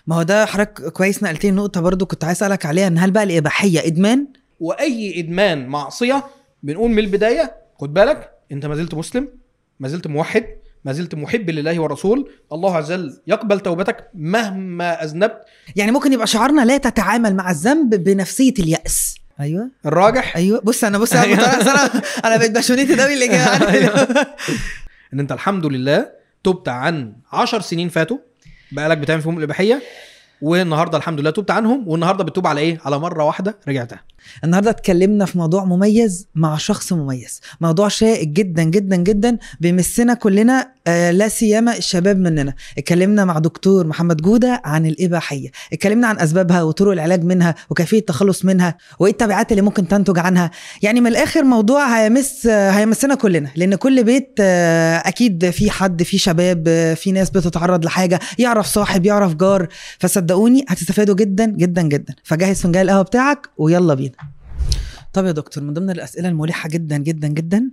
ما هو ده حضرتك كويس نقلت لي نقطه برضو كنت عايز اسالك عليها ان هل بقى الاباحيه ادمان واي ادمان معصيه بنقول من البدايه خد بالك انت ما زلت مسلم ما زلت موحد ما زلت محب لله والرسول الله عز وجل يقبل توبتك مهما اذنبت يعني ممكن يبقى شعارنا لا تتعامل مع الذنب بنفسيه الياس ايوه الراجح ايوه بص انا بص انا أيوة. بطريقة- انا انا بقيت باشونيتد قوي اللي جاي أيوة. ان انت الحمد لله تبت عن عشر سنين فاتوا بقالك بتعمل فيهم الاباحيه والنهارده الحمد لله تبت عنهم والنهارده بتوب على ايه؟ على مره واحده رجعتها. النهارده اتكلمنا في موضوع مميز مع شخص مميز موضوع شائك جدا جدا جدا بيمسنا كلنا آه لا سيما الشباب مننا اتكلمنا مع دكتور محمد جوده عن الاباحيه اتكلمنا عن اسبابها وطرق العلاج منها وكيفيه التخلص منها وايه التبعات اللي ممكن تنتج عنها يعني من الاخر موضوع هيمس آه هيمسنا كلنا لان كل بيت آه اكيد في حد في شباب آه في ناس بتتعرض لحاجه يعرف صاحب يعرف جار فصدقوني هتستفادوا جدا جدا جدا فجهز فنجان القهوه بتاعك ويلا بينا طب يا دكتور من ضمن الاسئله الملحه جدا جدا جدا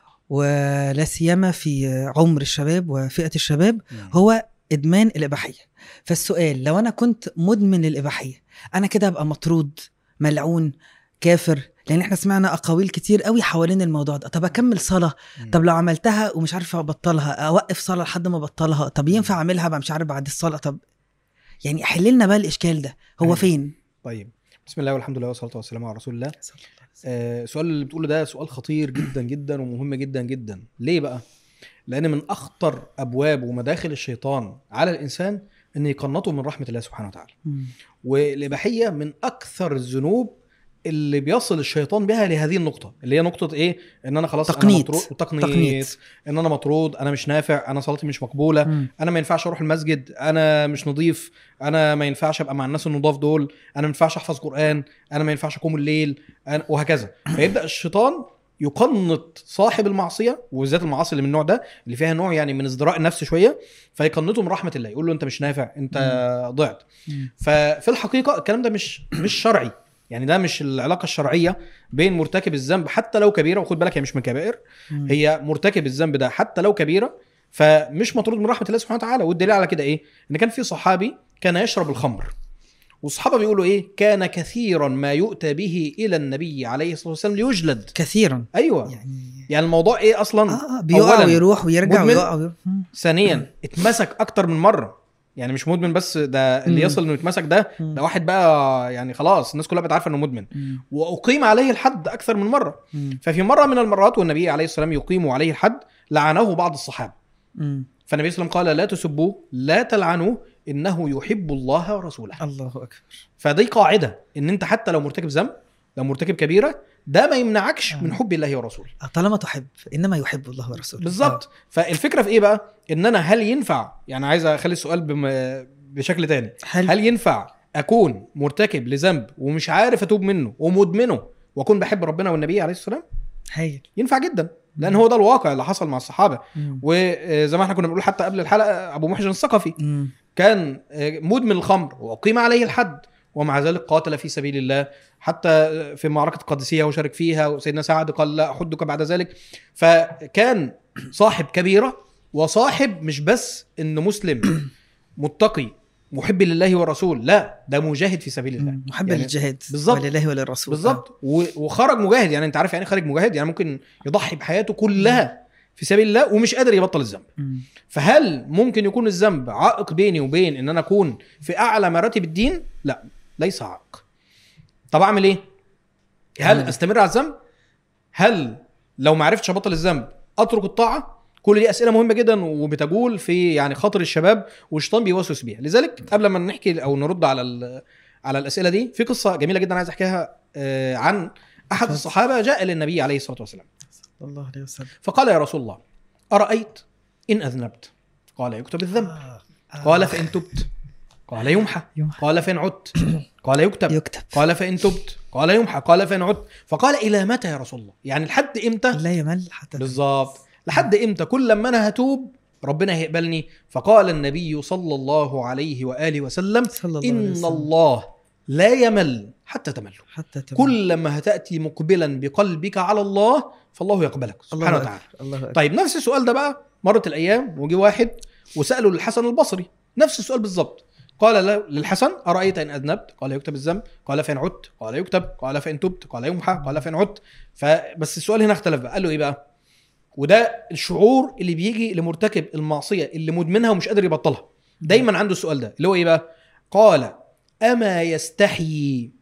ولا سيما في عمر الشباب وفئه الشباب هو ادمان الاباحيه فالسؤال لو انا كنت مدمن للاباحيه انا كده ابقى مطرود ملعون كافر لان احنا سمعنا اقاويل كتير قوي حوالين الموضوع ده طب اكمل صلاه طب لو عملتها ومش عارف ابطلها اوقف صلاه لحد ما ابطلها طب ينفع اعملها بقى مش عارف بعد الصلاه طب يعني حل لنا بقى الاشكال ده هو أيوة. فين طيب بسم الله والحمد لله والصلاه والسلام على رسول الله. آه، السؤال اللي بتقوله ده سؤال خطير جدا جدا ومهم جدا جدا. ليه بقى؟ لان من اخطر ابواب ومداخل الشيطان على الانسان ان يقنطه من رحمه الله سبحانه وتعالى. مم. والاباحيه من اكثر الذنوب اللي بيصل الشيطان بها لهذه النقطه اللي هي نقطه ايه ان انا خلاص تقنيط. انا مطرود تقنيط, تقنيط. ان انا مطرود انا مش نافع انا صلاتي مش مقبوله مم. انا ما ينفعش اروح المسجد انا مش نظيف انا ما ينفعش ابقى مع الناس النضاف دول انا ما ينفعش احفظ قران انا ما ينفعش اقوم الليل أنا وهكذا فيبدا الشيطان يقنط صاحب المعصيه وبالذات المعاصي اللي من النوع ده اللي فيها نوع يعني من ازدراء النفس شويه فيقنطه من رحمه الله يقول له انت مش نافع انت ضعت مم. ففي الحقيقه الكلام ده مش مش شرعي يعني ده مش العلاقه الشرعيه بين مرتكب الذنب حتى لو كبيره وخد بالك هي مش من كبائر مم. هي مرتكب الذنب ده حتى لو كبيره فمش مطرود من رحمه الله سبحانه وتعالى والدليل على كده ايه ان كان في صحابي كان يشرب الخمر والصحابه بيقولوا ايه كان كثيرا ما يؤتى به الى النبي عليه الصلاه والسلام ليجلد كثيرا ايوه يعني يعني الموضوع ايه اصلا اه آه، بيقع أولاً ويروح ويرجع مدمن. ويقع ويروح مم. ثانيا اتمسك اكتر من مره يعني مش مدمن بس ده اللي مم. يصل انه يتمسك ده مم. ده واحد بقى يعني خلاص الناس كلها بقت عارفه انه مدمن مم. واقيم عليه الحد اكثر من مره مم. ففي مره من المرات والنبي عليه السلام يقيم عليه الحد لعنه بعض الصحابه مم. فالنبي صلى الله عليه وسلم قال لا تسبوه لا تلعنوه انه يحب الله ورسوله الله اكبر فدي قاعده ان انت حتى لو مرتكب ذنب لو مرتكب كبيره ده ما يمنعكش آه. من حب الله ورسوله طالما تحب انما يحب الله ورسوله بالظبط فالفكره في ايه بقى ان انا هل ينفع يعني عايز اخلي السؤال بم... بشكل تاني آه. حلو هل ينفع اكون مرتكب لذنب ومش عارف اتوب منه ومدمنه واكون بحب ربنا والنبي عليه الصلاه والسلام هايل ينفع جدا لان هو ده الواقع اللي حصل مع الصحابه مم. وزي ما احنا كنا بنقول حتى قبل الحلقه ابو محجن الثقفي مم. كان مدمن الخمر واقيم عليه الحد ومع ذلك قاتل في سبيل الله حتى في معركه القادسيه وشارك فيها وسيدنا سعد قال لا احدك بعد ذلك فكان صاحب كبيره وصاحب مش بس انه مسلم متقي محب لله والرسول لا ده مجاهد في سبيل الله مم. محب يعني للجهاد بالظبط. ولله وللرسول بالظبط و- وخرج مجاهد يعني انت عارف يعني إيه خارج مجاهد يعني ممكن يضحي بحياته كلها في سبيل الله ومش قادر يبطل الذنب آه. مم. فهل ممكن يكون الذنب عائق بيني وبين ان انا اكون في اعلى مراتب الدين لا ليس عائق طب اعمل ايه هل أعمل إيه؟ استمر على الذنب هل لو ما عرفتش ابطل الذنب اترك الطاعه كل دي اسئله مهمه جدا وبتجول في يعني خاطر الشباب والشيطان بيوسوس بيها لذلك قبل ما نحكي او نرد على ال- على الاسئله دي في قصه جميله جدا عايز احكيها آه، عن احد اتفضل. الصحابه جاء للنبي عليه الصلاه والسلام صلى الله عليه وسلم فقال يا رسول الله ارايت ان اذنبت قال يكتب الذنب آه. آه. قال فإن تبت قال يمحى يمحى. قال فإن عدت قال يكتب يكتب قال فإن تبت قال يمحى قال فإن عدت فقال إلى متى يا رسول الله يعني لحد إمتى لا يمل حتى بالظبط لحد إمتى كل لما أنا هتوب ربنا هيقبلني فقال النبي صلى الله عليه وآله وسلم صلى الله عليه إن وسلم الله لا يمل حتى تمل حتى تمل. كل لما هتأتي مقبلا بقلبك على الله فالله يقبلك الله سبحانه أكبر. وتعالى الله أكبر. طيب نفس السؤال ده بقى مرت الايام وجي واحد وساله للحسن البصري نفس السؤال بالظبط قال له للحسن ارايت ان اذنبت قال يكتب الذنب قال فان عدت قال يكتب قال فان تبت قال يمحى قال فان عدت فبس السؤال هنا اختلف بقى قال له ايه بقى وده الشعور اللي بيجي لمرتكب المعصيه اللي مدمنها ومش قادر يبطلها دايما عنده السؤال ده اللي هو ايه بقى قال اما يستحيي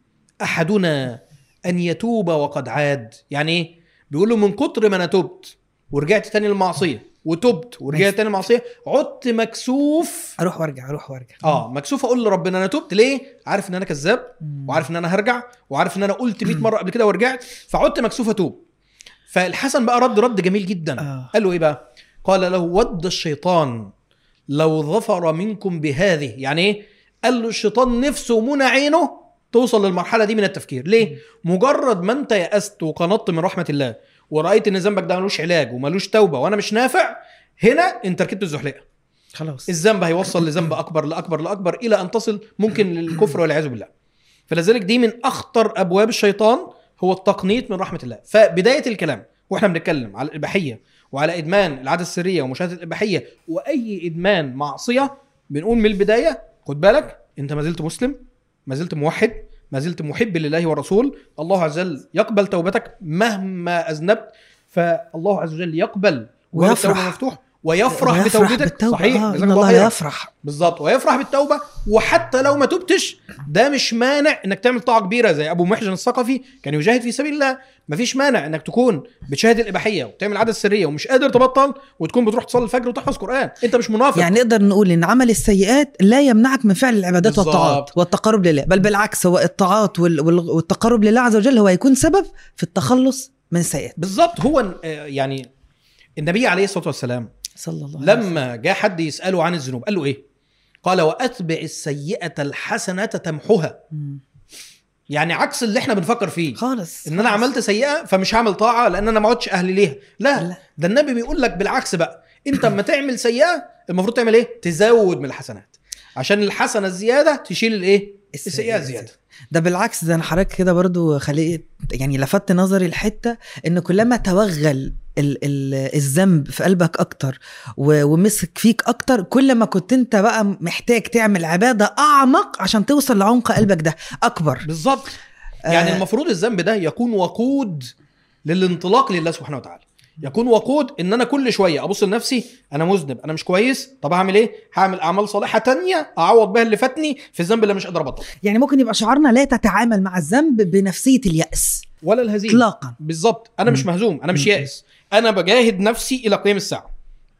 احدنا ان يتوب وقد عاد يعني ايه بيقول له من كتر ما انا تبت ورجعت تاني للمعصيه وتبت ورجعت تاني للمعصيه عدت مكسوف اروح وارجع اروح وارجع اه مكسوف اقول لربنا انا تبت ليه عارف ان انا كذاب مم. وعارف ان انا هرجع وعارف ان انا قلت 100 مره قبل كده ورجعت فعدت مكسوف اتوب فالحسن بقى رد رد جميل جدا آه. قال له ايه بقى قال له ود الشيطان لو ظفر منكم بهذه يعني ايه قال له الشيطان نفسه منى عينه توصل للمرحله دي من التفكير ليه مجرد ما انت يأست وقنطت من رحمه الله ورأيت ان ذنبك ده ملوش علاج وملوش توبه وانا مش نافع هنا انت ركبت الزحليقه خلاص الذنب هيوصل لذنب اكبر لاكبر لاكبر الى ان تصل ممكن للكفر والعياذ بالله فلذلك دي من اخطر ابواب الشيطان هو التقنيط من رحمه الله فبدايه الكلام واحنا بنتكلم على الاباحيه وعلى ادمان العاده السريه ومشاهده الاباحيه واي ادمان معصيه بنقول من البدايه خد بالك انت ما زلت مسلم ما زلت موحد ما زلت محب لله والرسول الله عز وجل يقبل توبتك مهما اذنبت فالله عز وجل يقبل باب ويفرح. التوبة مفتوح ويفرح, ويفرح بتوبتك بالتوبة. صحيح آه جزاك ان الله الله خيرا. يفرح بالظبط ويفرح بالتوبه وحتى لو ما تبتش ده مش مانع انك تعمل طاعه كبيره زي ابو محجن الثقفي كان يجاهد في سبيل الله مفيش مانع انك تكون بتشاهد الاباحيه وتعمل العاده السريه ومش قادر تبطل وتكون بتروح تصلي الفجر وتحفظ قران انت مش منافق يعني نقدر نقول ان عمل السيئات لا يمنعك من فعل العبادات بالظبط. والطاعات والتقرب لله بل بالعكس هو الطاعات وال- وال- والتقرب لله عز وجل هو هيكون سبب في التخلص من السيئات بالظبط هو آه، يعني النبي عليه الصلاه والسلام صلى الله عليه وسلم. لما جاء حد يساله عن الذنوب قال له ايه قال واتبع السيئه الحسنه تمحها مم. يعني عكس اللي احنا بنفكر فيه خالص ان انا خالص. عملت سيئه فمش هعمل طاعه لان انا ما عدتش اهل ليها لا, لا. ده النبي بيقول لك بالعكس بقى انت اما تعمل سيئه المفروض تعمل ايه تزود من الحسنات عشان الحسنه الزياده تشيل الايه السيئه الزياده ده بالعكس ده انا حضرتك كده برضو خليت يعني لفت نظري الحته ان كلما توغل ال- ال- الذنب في قلبك اكتر و- ومسك فيك اكتر كل ما كنت انت بقى محتاج تعمل عباده اعمق عشان توصل لعمق قلبك ده اكبر بالظبط يعني آه. المفروض الذنب ده يكون وقود للانطلاق لله سبحانه وتعالى يكون وقود ان انا كل شويه ابص لنفسي انا مذنب انا مش كويس طب هعمل ايه هعمل اعمال صالحه تانية اعوض بها اللي فاتني في الذنب اللي مش قادر ابطل يعني ممكن يبقى شعارنا لا تتعامل مع الذنب بنفسيه الياس ولا الهزيمه اطلاقا بالظبط انا مش مم. مهزوم انا مش مم. يائس انا بجاهد نفسي الى قيام الساعه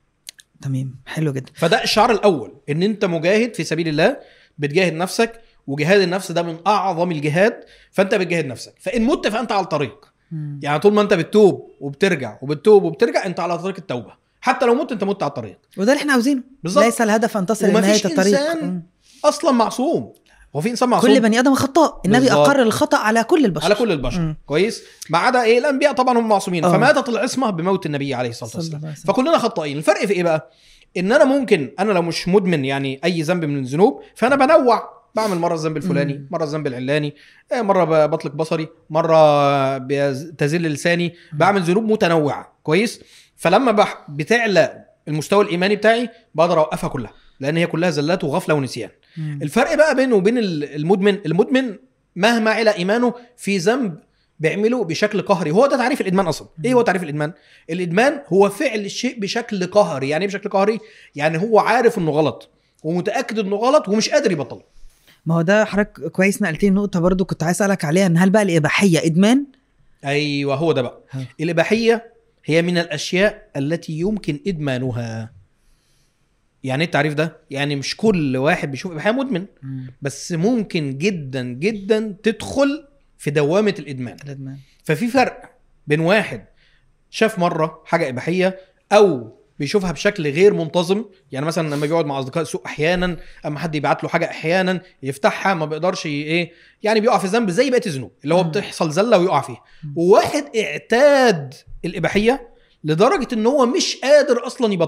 تمام حلو جدا فده الشعار الاول ان انت مجاهد في سبيل الله بتجاهد نفسك وجهاد النفس ده من اعظم الجهاد فانت بتجاهد نفسك فان مت فانت على الطريق مم. يعني طول ما انت بتتوب وبترجع وبتتوب وبترجع انت على طريق التوبه حتى لو مت انت مت على الطريق وده اللي احنا عاوزينه بالظبط. ليس الهدف ان تصل ومفيش لنهايه الطريق إنسان مم. اصلا معصوم هو في انسان معصوم كل بني ادم خطاء النبي بالظبط. اقر الخطا على كل البشر على كل البشر مم. كويس ما عدا ايه الانبياء طبعا هم معصومين آه. فماتت العصمه بموت النبي عليه الصلاه صلى والسلام الله عليه وسلم. فكلنا خطائين الفرق في ايه بقى ان انا ممكن انا لو مش مدمن يعني اي ذنب من الذنوب فانا بنوع بعمل مره الذنب الفلاني مم. مره الذنب العلاني آه، مره ب- بطلق بصري مره بتزل لساني بعمل ذنوب متنوعه كويس فلما بح بتعلى المستوى الايماني بتاعي بقدر اوقفها كلها لان هي كلها زلات وغفله ونسيان مم. الفرق بقى بينه وبين ال- المدمن المدمن مهما على ايمانه في ذنب بيعمله بشكل قهري هو ده تعريف الادمان اصلا ايه هو تعريف الادمان الادمان هو فعل الشيء بشكل قهري يعني ايه بشكل قهري يعني هو عارف انه غلط ومتاكد انه غلط ومش قادر يبطله ما هو ده حضرتك كويس نقلتني نقطه برضو كنت عايز اسالك عليها ان هل بقى الاباحيه ادمان ايوه هو ده بقى ها. الاباحيه هي من الاشياء التي يمكن ادمانها يعني ايه التعريف ده يعني مش كل واحد بيشوف اباحيه مدمن بس ممكن جدا جدا تدخل في دوامه الادمان الادمان ففي فرق بين واحد شاف مره حاجه اباحيه او بيشوفها بشكل غير منتظم يعني مثلا لما بيقعد مع اصدقاء السوء احيانا اما حد يبعت له حاجه احيانا يفتحها ما بيقدرش ي- ايه يعني بيقع في ذنب زي بقيه الذنوب اللي هو مم. بتحصل زله ويقع فيها مم. وواحد اعتاد الاباحيه لدرجه ان هو مش قادر اصلا يبطلها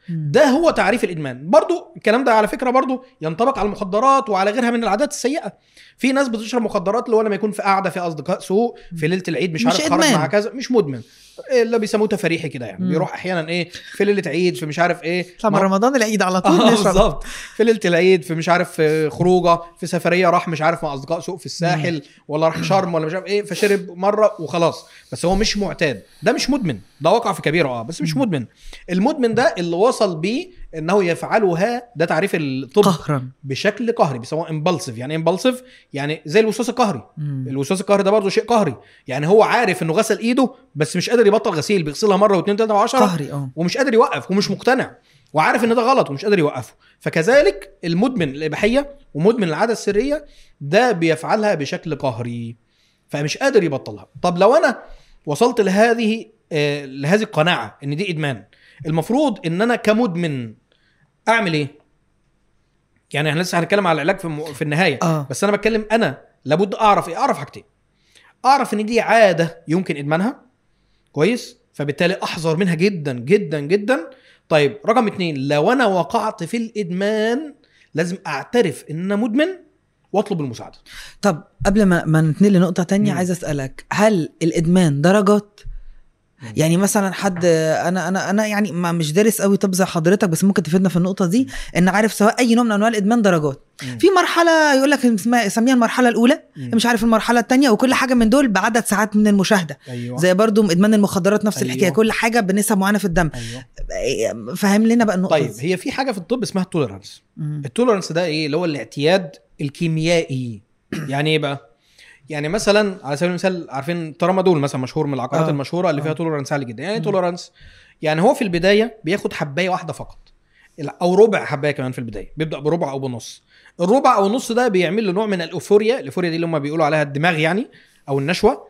مم. ده هو تعريف الادمان برضو الكلام ده على فكره برضو ينطبق على المخدرات وعلى غيرها من العادات السيئه في ناس بتشرب مخدرات اللي هو لما يكون في قاعده في اصدقاء سوء في ليله العيد مش, مش عارف خرج إدمان. مع كذا مش مدمن اللي بيسموه تفريحي كده يعني مم. بيروح احيانا ايه في ليله عيد في مش عارف ايه طبعا رمضان العيد على طول اه نشرب بالظبط في ليله العيد في مش عارف في خروجه في سفريه راح مش عارف مع اصدقاء سوء في الساحل ولا راح شرم ولا مش عارف ايه فشرب مره وخلاص بس هو مش معتاد ده مش مدمن ده وقع في كبيره اه بس مش مم. مدمن المدمن ده اللي وصل بيه انه يفعلها ده تعريف الطب قهرا بشكل قهري بيسموه امبلسيف يعني امبلسيف يعني زي الوسواس القهري مم. الوسواس القهري ده برضه شيء قهري يعني هو عارف انه غسل ايده بس مش قادر يبطل غسيل بيغسلها مره واثنين ثلاثه وعشرة قهري اه ومش قادر يوقف ومش مقتنع وعارف ان ده غلط ومش قادر يوقفه فكذلك المدمن الاباحيه ومدمن العاده السريه ده بيفعلها بشكل قهري فمش قادر يبطلها طب لو انا وصلت لهذه آه، لهذه القناعه ان دي ادمان المفروض ان انا كمدمن اعمل ايه يعني احنا لسه هنتكلم على العلاج في الم- في النهايه اه بس انا بتكلم انا لابد اعرف ايه اعرف حاجتين اعرف ان دي عاده يمكن ادمانها كويس فبالتالي احذر منها جدا جدا جدا طيب رقم اتنين لو انا وقعت في الادمان لازم اعترف ان انا مدمن واطلب المساعده طب قبل ما ما نتنقل لنقطه تانية مم. عايز اسالك هل الادمان درجات مم. يعني مثلا حد انا انا انا يعني ما مش دارس قوي طب زي حضرتك بس ممكن تفيدنا في النقطه دي ان عارف سواء اي نوع من انواع الادمان درجات مم. في مرحله يقول لك اسمها يسميها المرحله الاولى مم. مش عارف المرحله الثانيه وكل حاجه من دول بعدد ساعات من المشاهده ايوه زي برضو ادمان المخدرات نفس أيوة. الحكايه كل حاجه بنسب معينه في الدم ايوه فاهم لنا بقى النقطه طيب دي. هي في حاجه في الطب اسمها التوليرانس مم. التوليرانس ده ايه اللي هو الاعتياد الكيميائي يعني ايه بقى يعني مثلا على سبيل المثال عارفين ترامادول مثلا مشهور من العقارات آه. المشهوره اللي آه. فيها توليرانس عالي جدا يعني مم. توليرانس يعني هو في البدايه بياخد حبايه واحده فقط او ربع حبايه كمان في البدايه بيبدا بربع او بنص الربع او النص ده بيعمل له نوع من الاوفوريا الاوفوريا دي اللي هم بيقولوا عليها الدماغ يعني او النشوه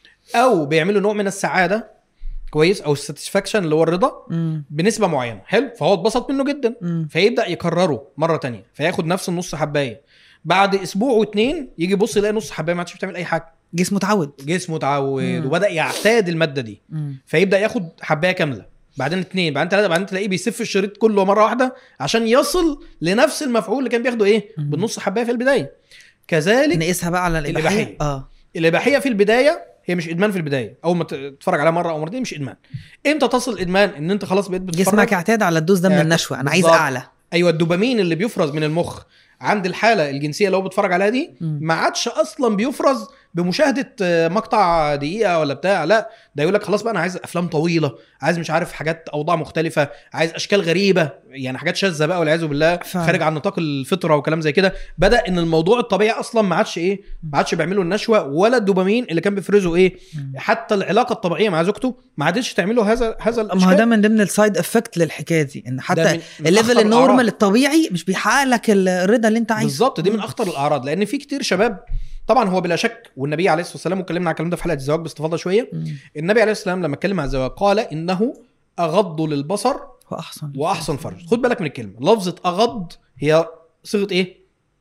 او بيعمل له نوع من السعاده كويس او الساتسفاكشن اللي هو الرضا مم. بنسبه معينه حلو فهو اتبسط منه جدا مم. فيبدا يكرره مره تانية فياخد نفس النص حبايه بعد اسبوع واتنين يجي يبص يلاقي نص حبايه ما عادش بتعمل اي حاجه جسمه اتعود جسمه اتعود مم. وبدا يعتاد الماده دي مم. فيبدا ياخد حبايه كامله بعدين اتنين بعدين ثلاثه بعدين تلاقيه بيسف الشريط كله مره واحده عشان يصل لنفس المفعول اللي كان بياخده ايه مم. بالنص حبايه في البدايه كذلك نقيسها بقى على الاباحيه الإباحية. اه الاباحيه في البدايه هي مش ادمان في البدايه اول ما تتفرج عليها مره او مرتين مش ادمان امتى تصل ادمان ان انت خلاص بقيت بتتفرج جسمك اعتاد على الدوز ده من آه، النشوه انا عايز بالظبط. اعلى ايوه الدوبامين اللي بيفرز من المخ عند الحاله الجنسيه اللي هو بيتفرج عليها دي مم. ما عادش اصلا بيفرز بمشاهده آه، مقطع دقيقه ولا بتاع لا ده يقول لك خلاص بقى انا عايز افلام طويله عايز مش عارف حاجات اوضاع مختلفه عايز اشكال غريبه يعني حاجات شاذه بقى والعياذ بالله فعلا. خارج عن نطاق الفطره وكلام زي كده بدا ان الموضوع الطبيعي اصلا ما عادش ايه ما عادش بيعمله النشوه ولا الدوبامين اللي كان بيفرزه ايه مم. حتى العلاقه الطبيعيه مع زوجته ما عادتش تعمله هذا هذا ما هو الاشكال ده من ضمن السايد افكت للحكايه دي ان ده حتى من- من الليفل أخطر النورمال الأعراض. الطبيعي مش بيحقق لك الرضا اللي انت عايزه بالظبط دي من مم. اخطر الاعراض لان في كتير شباب طبعا هو بلا شك والنبي عليه الصلاه والسلام واتكلمنا على الكلام ده في حلقه الزواج باستفاضه شويه مم. النبي عليه الصلاه والسلام لما اتكلم عن الزواج قال انه اغض للبصر واحسن واحسن فرج خد بالك من الكلمه لفظه اغض هي صيغه ايه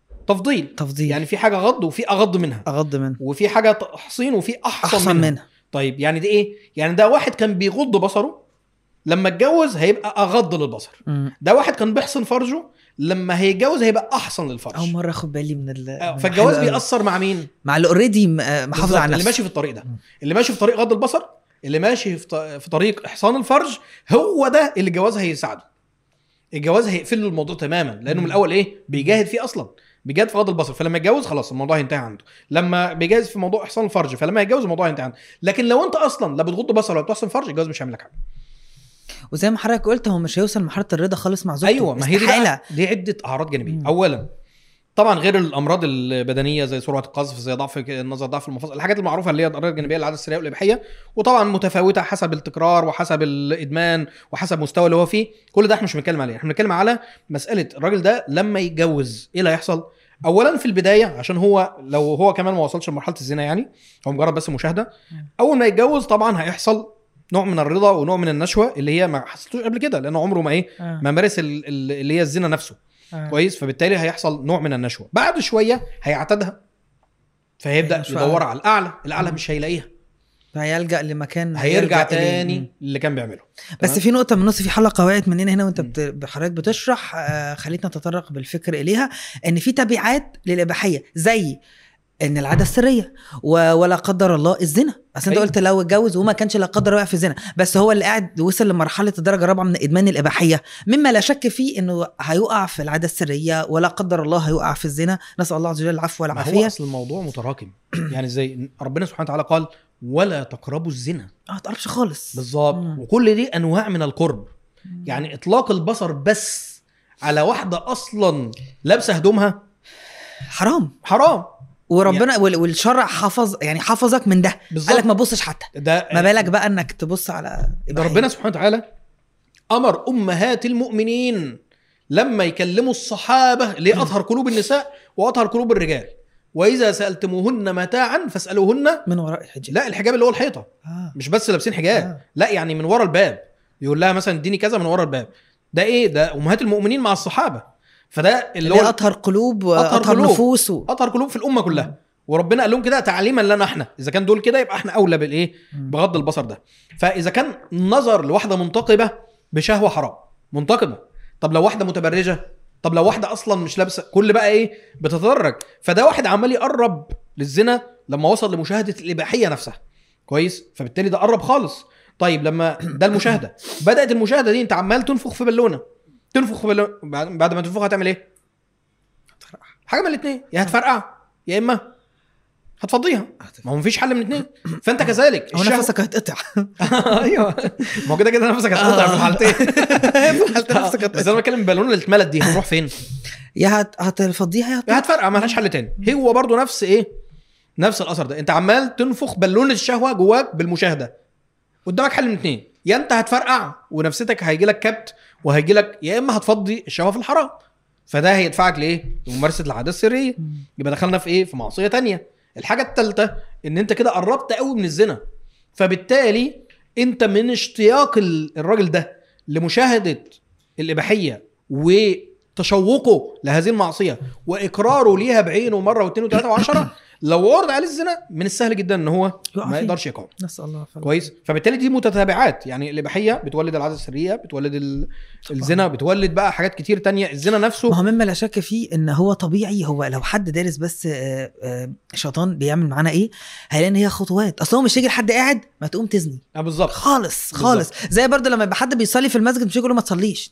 تفضيل تفضيل يعني في حاجه غض وفي اغض منها اغض منه وفي حاجه تحصين وفي احسن, احسن منها. منها طيب يعني دي ايه يعني ده واحد كان بيغض بصره لما اتجوز هيبقى اغض للبصر مم. ده واحد كان بيحسن فرجه لما هيتجوز هيبقى احسن للفرج اول مره اخد بالي من ال آه، من فالجواز حلو أوي. بيأثر مع مين؟ مع اللي اوريدي محافظ بالظبط، على اللي نفسه ماشي في الطريق ده مم. اللي ماشي في طريق غض البصر اللي ماشي في ط- في طريق احصان الفرج هو ده اللي الجواز هيساعده الجواز هيقفل له الموضوع تماما لانه من الاول ايه بيجاهد فيه اصلا بيجاهد في غض البصر فلما يتجوز خلاص الموضوع هينتهي عنده لما بيجاهد في موضوع احصان الفرج فلما يتجوز الموضوع هينتهي عنده لكن لو انت اصلا لا بتغض بصر ولا بتحصن فرج الجواز مش هيعمل لك حاجه وزي ما حضرتك قلت هو مش هيوصل لمرحله الرضا خالص مع زوجته ايوه ما هي دي استحالة. بقى دي عده اعراض جانبيه مم. اولا طبعا غير الامراض البدنيه زي سرعه القذف زي ضعف النظر ضعف المفاصل الحاجات المعروفه اللي هي الامراض الجانبيه للعاده السريه والاباحيه وطبعا متفاوته حسب التكرار وحسب الادمان وحسب المستوى اللي هو فيه كل ده احنا مش بنتكلم عليه احنا بنتكلم على مساله الراجل ده لما يتجوز ايه اللي هيحصل اولا في البدايه عشان هو لو هو كمان ما وصلش لمرحله الزنا يعني هو مجرد بس مشاهده اول ما يتجوز طبعا هيحصل نوع من الرضا ونوع من النشوه اللي هي ما حصلتوش قبل كده لانه عمره ما ايه آه. ما مارس ال- ال- اللي هي الزنا نفسه آه. كويس فبالتالي هيحصل نوع من النشوه بعد شويه هيعتادها فهيبدا هينشوها. يدور على الاعلى الاعلى مم. مش هيلاقيها فهيلجا لمكان هيرجع إليه. تاني مم. اللي كان بيعمله بس تمام؟ في نقطه من النص في حلقه وقعت مننا هنا وانت مم. بت- حضرتك بتشرح آه، خليتنا نتطرق بالفكر اليها ان في تبعات للاباحيه زي ان العاده السريه و- ولا قدر الله الزنا اصل انت أيوة. قلت لو اتجوز وما كانش لا قدر الله وقع في الزنا بس هو اللي قاعد وصل لمرحله الدرجه الرابعه من ادمان الاباحيه مما لا شك فيه انه هيقع في العاده السريه ولا قدر الله هيقع في الزنا نسال الله عز وجل العفو ما هو والعافيه اصل الموضوع متراكم يعني ازاي ربنا سبحانه وتعالى قال ولا تقربوا الزنا اه ما تعرفش خالص بالظبط مم. وكل دي انواع من القرب يعني اطلاق البصر بس على واحده اصلا لابسه هدومها حرام حرام وربنا وال- والشرع حفظ يعني حفظك من ده قال لك بالظبط ما تبصش حتى ده ما بالك بقى انك تبص على ده إباحية. ربنا سبحانه وتعالى امر امهات المؤمنين لما يكلموا الصحابه ليه اطهر قلوب النساء واطهر قلوب الرجال واذا سالتموهن متاعا فاسالوهن من وراء الحجاب لا الحجاب اللي هو الحيطه آه. مش بس لابسين حجاب آه. لا يعني من ورا الباب يقول لها مثلا اديني كذا من ورا الباب ده ايه ده امهات المؤمنين مع الصحابه فده اللي اللي هي هو اطهر قلوب أطهر واطهر قلوب. نفوس و... اطهر قلوب في الامه كلها وربنا قال لهم كده تعليما لنا احنا اذا كان دول كده يبقى احنا اولى بالايه بغض البصر ده فاذا كان نظر لواحده منتقبه بشهوه حرام منتقبه طب لو واحده متبرجه طب لو واحده اصلا مش لابسه كل بقى ايه بتتدرج فده واحد عمال يقرب للزنا لما وصل لمشاهده الاباحيه نفسها كويس فبالتالي ده قرب خالص طيب لما ده المشاهده بدات المشاهده دي انت عمال تنفخ في بالونه تنفخ في بالونه بعد بعد ما تنفخ هتعمل ايه حاجه من الاثنين يا هتفرقع يا اما هتفضيها ما هو مفيش حل من الاثنين فانت كذلك هو الشهوة- نفسك هيتقطع ايوه ما هو كده كده نفسك هتقطع في الحالتين في الحالتين نفسك بس هتقطع انا بتكلم البالونه اللي اتملت دي هنروح فين؟ يا هت... هتفضيها يا هت... يا هتفرقع مالهاش حل تاني هو برضو نفس ايه؟ نفس الاثر ده انت عمال تنفخ بالونه الشهوه جواك بالمشاهده قدامك حل من اتنين يا انت هتفرقع ونفسيتك هيجي لك كبت وهيجي لك يا اما هتفضي الشهوه في الحرام فده هيدفعك لايه؟ لممارسه العاده السريه يبقى دخلنا في ايه؟ في معصيه تانية الحاجه الثالثه ان انت كده قربت قوي من الزنا فبالتالي انت من اشتياق ال- الراجل ده لمشاهده الاباحيه وتشوقه لهذه المعصيه واقراره ليها بعينه مره واثنين وثلاثه وعشرة لو عرض عليه الزنا من السهل جدا ان هو يقع ما فيه. يقدرش يقاوم نسال الله فعلا. كويس فبالتالي دي متتابعات يعني الاباحيه بتولد العاده السريه بتولد ال... الزنا بتولد بقى حاجات كتير تانية الزنا نفسه ما هو مما لا شك فيه ان هو طبيعي هو لو حد دارس بس آه، آه، الشيطان بيعمل معانا ايه هيلاقي ان هي خطوات اصل هو مش يجي لحد قاعد ما تقوم تزني آه بالظبط خالص خالص زي برضه لما يبقى حد بيصلي في المسجد مش يقول له ما تصليش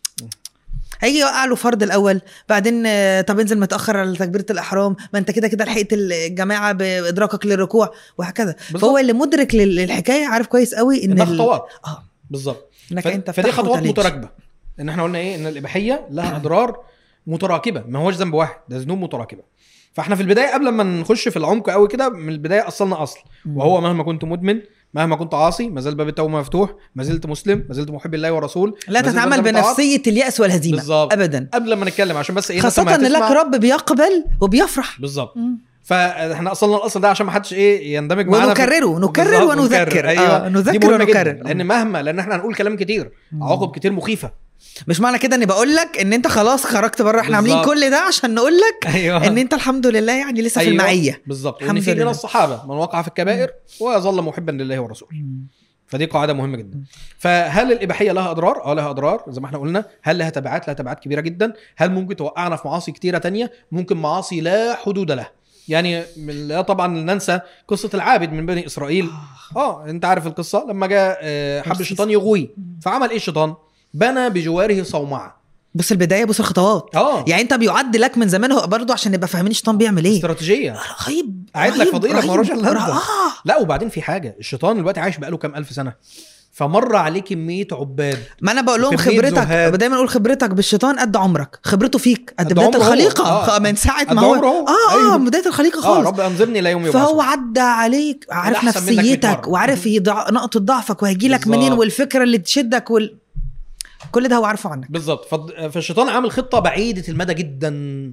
هيجي يوقع له فرض الاول بعدين آه، طب انزل متاخر على تكبيره الاحرام ما انت كده كده لحقت الجماعه بادراكك للركوع وهكذا بالظبط. فهو اللي مدرك لل- للحكايه عارف كويس قوي ان ده ال- خطوات اه بالظبط انك ف... انت فدي افتحه خطوات وتليج. متراكبه ان احنا قلنا ايه ان الاباحيه لها اضرار متراكبه ما هوش ذنب واحد ده ذنوب متراكبه فاحنا في البدايه قبل ما نخش في العمق قوي كده من البدايه اصلنا اصل مم. وهو مهما كنت مدمن مهما كنت عاصي ما زال باب التوبه مفتوح ما زلت مسلم ما زلت محب الله والرسول لا ما زلت تتعامل بذنب طاعات. بنفسيه الياس والهزيمه بالظبط. ابدا قبل ما نتكلم عشان بس ايه خاصه الناس لما ان لك هتسمع- رب بيقبل وبيفرح بالظبط مم. فاحنا اصلنا الاصل ده عشان ما حدش ايه يندمج معانا في- ونكرره نكرر بالظبط، ونذكر ايوه آه دي نذكر مهمة جداً، ونكرر لان مهما لان احنا هنقول كلام كتير مم. عواقب كتير مخيفه مش معنى كده اني بقول لك ان انت خلاص خرجت بره احنا عاملين بالظبط. كل ده عشان نقول لك ايوه ان انت الحمد لله يعني لسه في أيوة، المعيه بالظبط وان الحمد في من لله. الصحابه من وقع في الكبائر ويظل محبا لله ورسوله فدي قاعده مهمه جدا فهل الاباحيه لها اضرار اه لها اضرار زي ما احنا قلنا هل لها تبعات لها تبعات كبيره جدا هل ممكن توقعنا في معاصي كتيره تانية ممكن معاصي لا حدود لها يعني من- لا طبعا ننسى قصه العابد من بني اسرائيل اه انت عارف القصه لما جاء آه، حب نفس الشيطان يغويه فعمل ايه الشيطان بنى بجواره صومعه بص البدايه بص الخطوات اه يعني انت بيعد لك من زمان هو برضه عشان نبقى فاهمين الشيطان بيعمل ايه استراتيجيه رهيب أعيد لك رهيب، فضيلة رهيب. مهرجان لندن. اه لا وبعدين في حاجه الشيطان دلوقتي عايش بقاله كام الف سنه فمر عليه كميه عباد ما انا بقول لهم وكمية خبرتك زهاد. دايما اقول خبرتك بالشيطان قد عمرك خبرته فيك قد قد بدايه عمره هو. الخليقه آه. من ساعه قد ما هو عمره هو. اه اه أيوه. بدايه الخليقه اه خالص رب انظرني لا يوم فهو يبعثون عدى عليك عارف الأحسن منك مية نفسيتك مرة. وعارف يضع... نقطة ضعفك وهيجي لك بالظبط. منين والفكرة اللي تشدك وال... كل ده هو عارفه عنك بالظبط فض- فالشيطان عامل خطه بعيده المدى جدا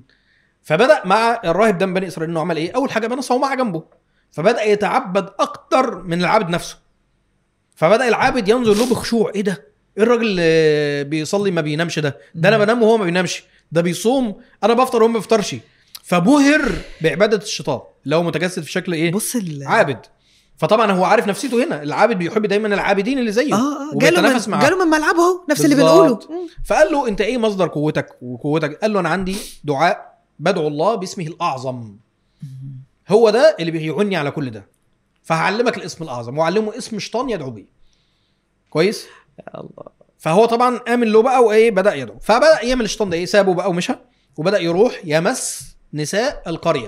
فبدا مع الراهب ده من بني اسرائيل انه عمل ايه اول حاجه بنى صومعه جنبه فبدا يتعبد اكتر من العابد نفسه فبدا العابد ينظر له بخشوع ايه ده ايه الراجل اللي بيصلي ما بينامش ده ده انا مم. بنام وهو ما بينامش ده بيصوم انا بفطر وهو ما بيفطرش فبهر بعباده الشيطان اللي هو متجسد في شكل ايه بص ال... عابد فطبعا هو عارف نفسيته هنا العابد بيحب دايما العابدين اللي زيه اه اه جاله وبيتنافس من معاه. جاله من ملعبه اهو نفس اللي بالظبط. بنقوله مم. فقال له انت ايه مصدر قوتك وقوتك قال له انا عندي دعاء بدعو الله باسمه الاعظم هو ده اللي بيعني على كل ده فهعلمك الاسم الاعظم واعلمه اسم شيطان يدعو بيه كويس الله فهو طبعا امن له بقى وايه بدا يدعو فبدا يعمل الشيطان ده ايه سابه بقى ومشى وبدا يروح يمس نساء القريه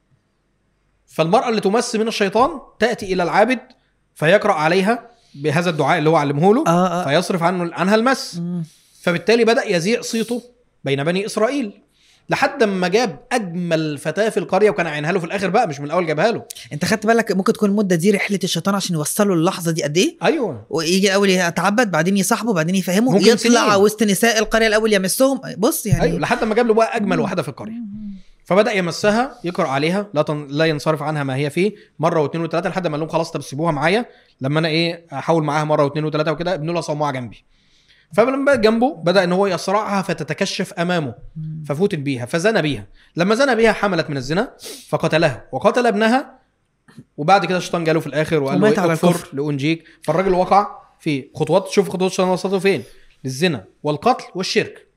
فالمراه اللي تمس من الشيطان تاتي الى العابد فيقرا عليها بهذا الدعاء اللي هو علمه له اه اه فيصرف عنه عنها المس مم. فبالتالي بدا يذيع صيته بين بني اسرائيل لحد ما جاب اجمل فتاه في القريه وكان عينها له في الاخر بقى مش من الاول جابها له انت خدت بالك ممكن تكون المده دي رحله الشيطان عشان يوصله اللحظه دي قد ايه ايوه ويجي الاول يتعبد بعدين يصاحبه بعدين يفهمه ممكن يطلع سنين. وسط نساء القريه الاول يمسهم بص يعني ايوه لحد ما جاب له بقى اجمل واحده في القريه فبدا يمسها يقرا عليها لا تن... لا ينصرف عنها ما هي فيه مره واثنين وثلاثه لحد ما قال لهم خلاص طب سيبوها معايا لما انا ايه احاول معاها مره واثنين وثلاثه وكده ابنوا لها صومعه جنبي فلما بقى جنبه بدا ان هو يصرعها فتتكشف امامه مم. ففتن بيها فزنى بيها لما زنى بيها حملت من الزنا فقتلها وقتل ابنها وبعد كده الشيطان جاله في الاخر وقال له ومات إيه على اكفر الكفر. لانجيك فالراجل وقع في خطوات شوف خطوات الشيطان وصلته فين للزنا والقتل والشرك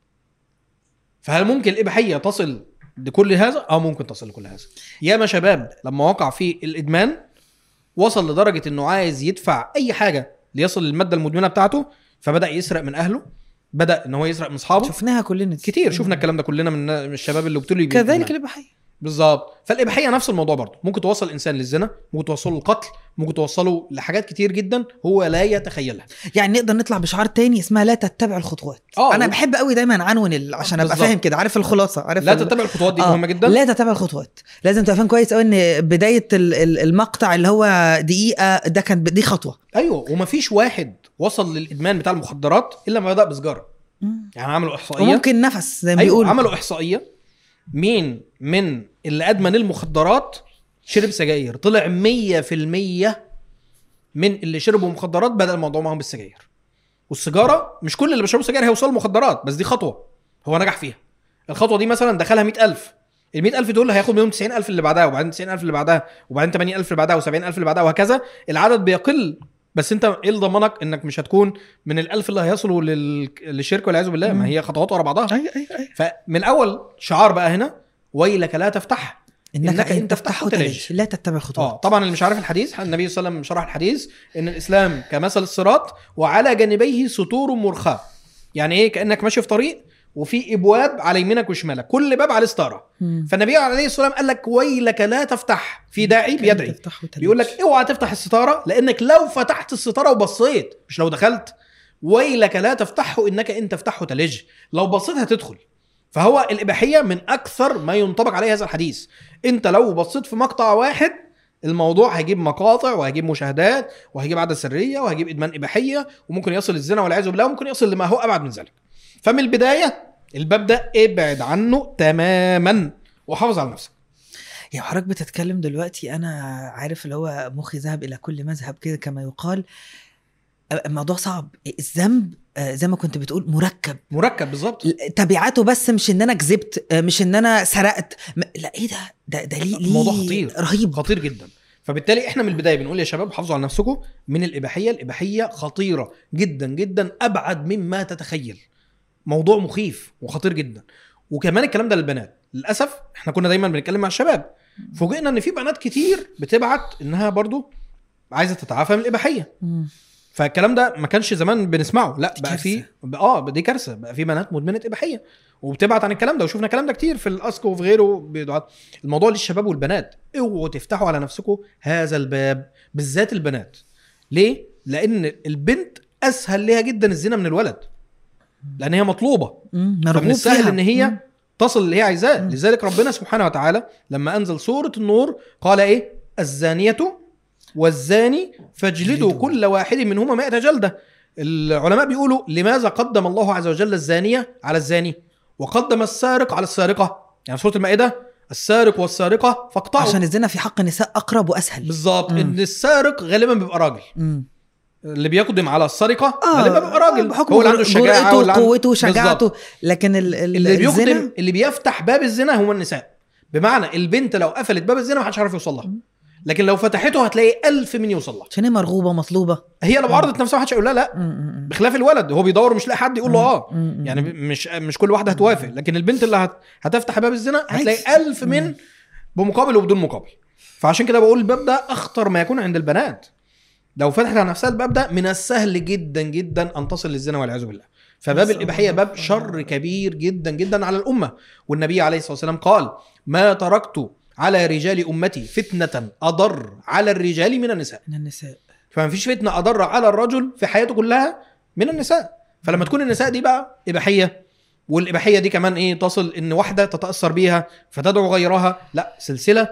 فهل ممكن الاباحيه تصل لكل هذا اه ممكن تصل لكل هذا ياما شباب لما وقع في الادمان وصل لدرجه انه عايز يدفع اي حاجه ليصل للماده المدمنه بتاعته فبدا يسرق من اهله بدا ان هو يسرق من اصحابه شفناها كلنا كتير شفنا الكلام ده كلنا من من الشباب اللي ابتلوا بيه كذلك بالإدمان. الاباحيه بالظبط فالاباحيه نفس الموضوع برضه ممكن توصل الانسان للزنا ممكن توصله للقتل ممكن توصله لحاجات كتير جدا هو لا يتخيلها يعني نقدر نطلع بشعار تاني اسمها لا تتبع الخطوات آه. انا بحب قوي دايما عنون ال... عشان ابقى بالظبط. فاهم كده عارف الخلاصه عارف لا ال- تتبع الخطوات دي آه، مهمه جدا لا تتبع الخطوات لازم تبقى فاهم كويس قوي ان بدايه ال- ال- المقطع اللي هو دقيقه ده كان دي خطوه ايوه ومفيش واحد وصل للادمان بتاع المخدرات الا لما بدا بسجاره يعني عملوا احصائيه وممكن نفس زي ما ايوه بيقولوا عملوا احصائيه مين من اللي ادمن المخدرات شرب سجاير طلع 100% من اللي شربوا مخدرات بدا الموضوع معاهم بالسجاير والسيجاره مش كل اللي بيشربوا سجاير هيوصلوا مخدرات بس دي خطوه هو نجح فيها الخطوه دي مثلا دخلها 100000 ال 100000 دول هياخد منهم 90000 اللي بعدها وبعدين 90000 اللي بعدها وبعدين 80000 اللي بعدها و70000 اللي بعدها وهكذا العدد بيقل بس انت ايه اللي ضمنك انك مش هتكون من ال1000 اللي هيصلوا لل... للشرك والعياذ بالله ما هي خطوات ورا بعضها اي اي اي فمن اول شعار بقى هنا ويلك لا تفتح انك, إنك إنك إن انت تفتح تفتح وتلج لا تتبع اه الخطوات طبعا اللي مش عارف الحديث النبي صلى الله عليه وسلم شرح الحديث ان الاسلام كمثل الصراط وعلى جانبيه سطور مرخاه يعني ايه كانك ماشي في طريق وفي ابواب على يمينك وشمالك كل باب عليه ستاره مم. فالنبي عليه الصلاه والسلام قال لك ويلك لا تفتح في داعي بيدعي تفتح وتلج. بيقول لك اوعى تفتح الستاره لانك لو فتحت الستاره وبصيت مش لو دخلت ويلك لا تفتحه انك ان تفتحه تلج لو بصيت هتدخل فهو الاباحيه من اكثر ما ينطبق عليه هذا الحديث انت لو بصيت في مقطع واحد الموضوع هيجيب مقاطع وهيجيب مشاهدات وهيجيب عاده سريه وهيجيب ادمان اباحيه وممكن يصل للزنا والعياذ بالله وممكن يصل لما هو ابعد من ذلك فمن البدايه الباب ده ابعد عنه تماما وحافظ على نفسك يا حضرتك بتتكلم دلوقتي انا عارف اللي هو مخي ذهب الى كل مذهب كده كما يقال الموضوع صعب الذنب آه، زي ما كنت بتقول مركب مركب بالظبط تبعاته بس مش ان انا كذبت آه، مش ان انا سرقت م- لا ايه ده ده ده ليه ليه موضوع خطير. رهيب خطير جدا فبالتالي احنا من البدايه بنقول يا شباب حافظوا على نفسكم من الاباحيه الاباحيه خطيره جدا جدا ابعد مما تتخيل موضوع مخيف وخطير جدا وكمان الكلام ده للبنات للاسف احنا كنا دايما بنتكلم مع الشباب فوجئنا ان في بنات كتير بتبعت انها برضو عايزه تتعافى من الاباحيه مم. فالكلام ده ما كانش زمان بنسمعه لا دي بقى كارثة. في اه دي كارثه بقى في بنات مدمنه اباحيه وبتبعت عن الكلام ده وشفنا الكلام ده كتير في الاسكو وفي غيره بدعاء الموضوع للشباب والبنات اوعوا تفتحوا على نفسكم هذا الباب بالذات البنات ليه لان البنت اسهل ليها جدا الزنا من الولد لان هي مطلوبه مم. فمن مرغوب السهل فيها. ان هي مم. تصل اللي هي عايزاه مم. لذلك ربنا سبحانه وتعالى لما انزل سوره النور قال ايه الزانيه والزاني فاجلدوا جلدوا. كل واحد منهما مائة جلده العلماء بيقولوا لماذا قدم الله عز وجل الزانيه على الزاني وقدم السارق على السارقه يعني سوره المائده السارق والسارقه فاقطعوا عشان الزنا في حق النساء اقرب واسهل بالظبط مم. ان السارق غالبا بيبقى راجل مم. اللي بيقدم على السرقه اه غالبا بيبقى راجل بحكم هو اللي عنده الشجاعه جرأته واللي عنده- وقوته وشجاعته بالظبط. لكن ال ال اللي الزنا- بيقدم اللي بيفتح باب الزنا هو النساء بمعنى البنت لو قفلت باب الزنا ما حدش عارف يوصل لها لكن لو فتحته هتلاقي ألف من يوصل لها عشان هي مرغوبه مطلوبه هي لو عرضت نفسها محدش هيقول لها لا م- م- م. بخلاف الولد هو بيدور مش لاقي حد يقول له اه م- م- يعني مش مش كل واحده هتوافق لكن البنت اللي هت... هتفتح باب الزنا عادي. هتلاقي ألف من مم. بمقابل وبدون مقابل فعشان كده بقول الباب ده اخطر ما يكون عند البنات لو فتحت على نفسها الباب ده من السهل جدا جدا ان تصل للزنا والعياذ بالله فباب نسأل الاباحيه الله باب شر كبير جدا جدا على الامه والنبي عليه الصلاه والسلام قال ما تركت على رجال امتي فتنه اضر على الرجال من النساء من النساء فما فيش فتنه اضر على الرجل في حياته كلها من النساء فلما تكون النساء دي بقى اباحيه والاباحيه دي كمان ايه تصل ان واحده تتاثر بيها فتدعو غيرها لا سلسله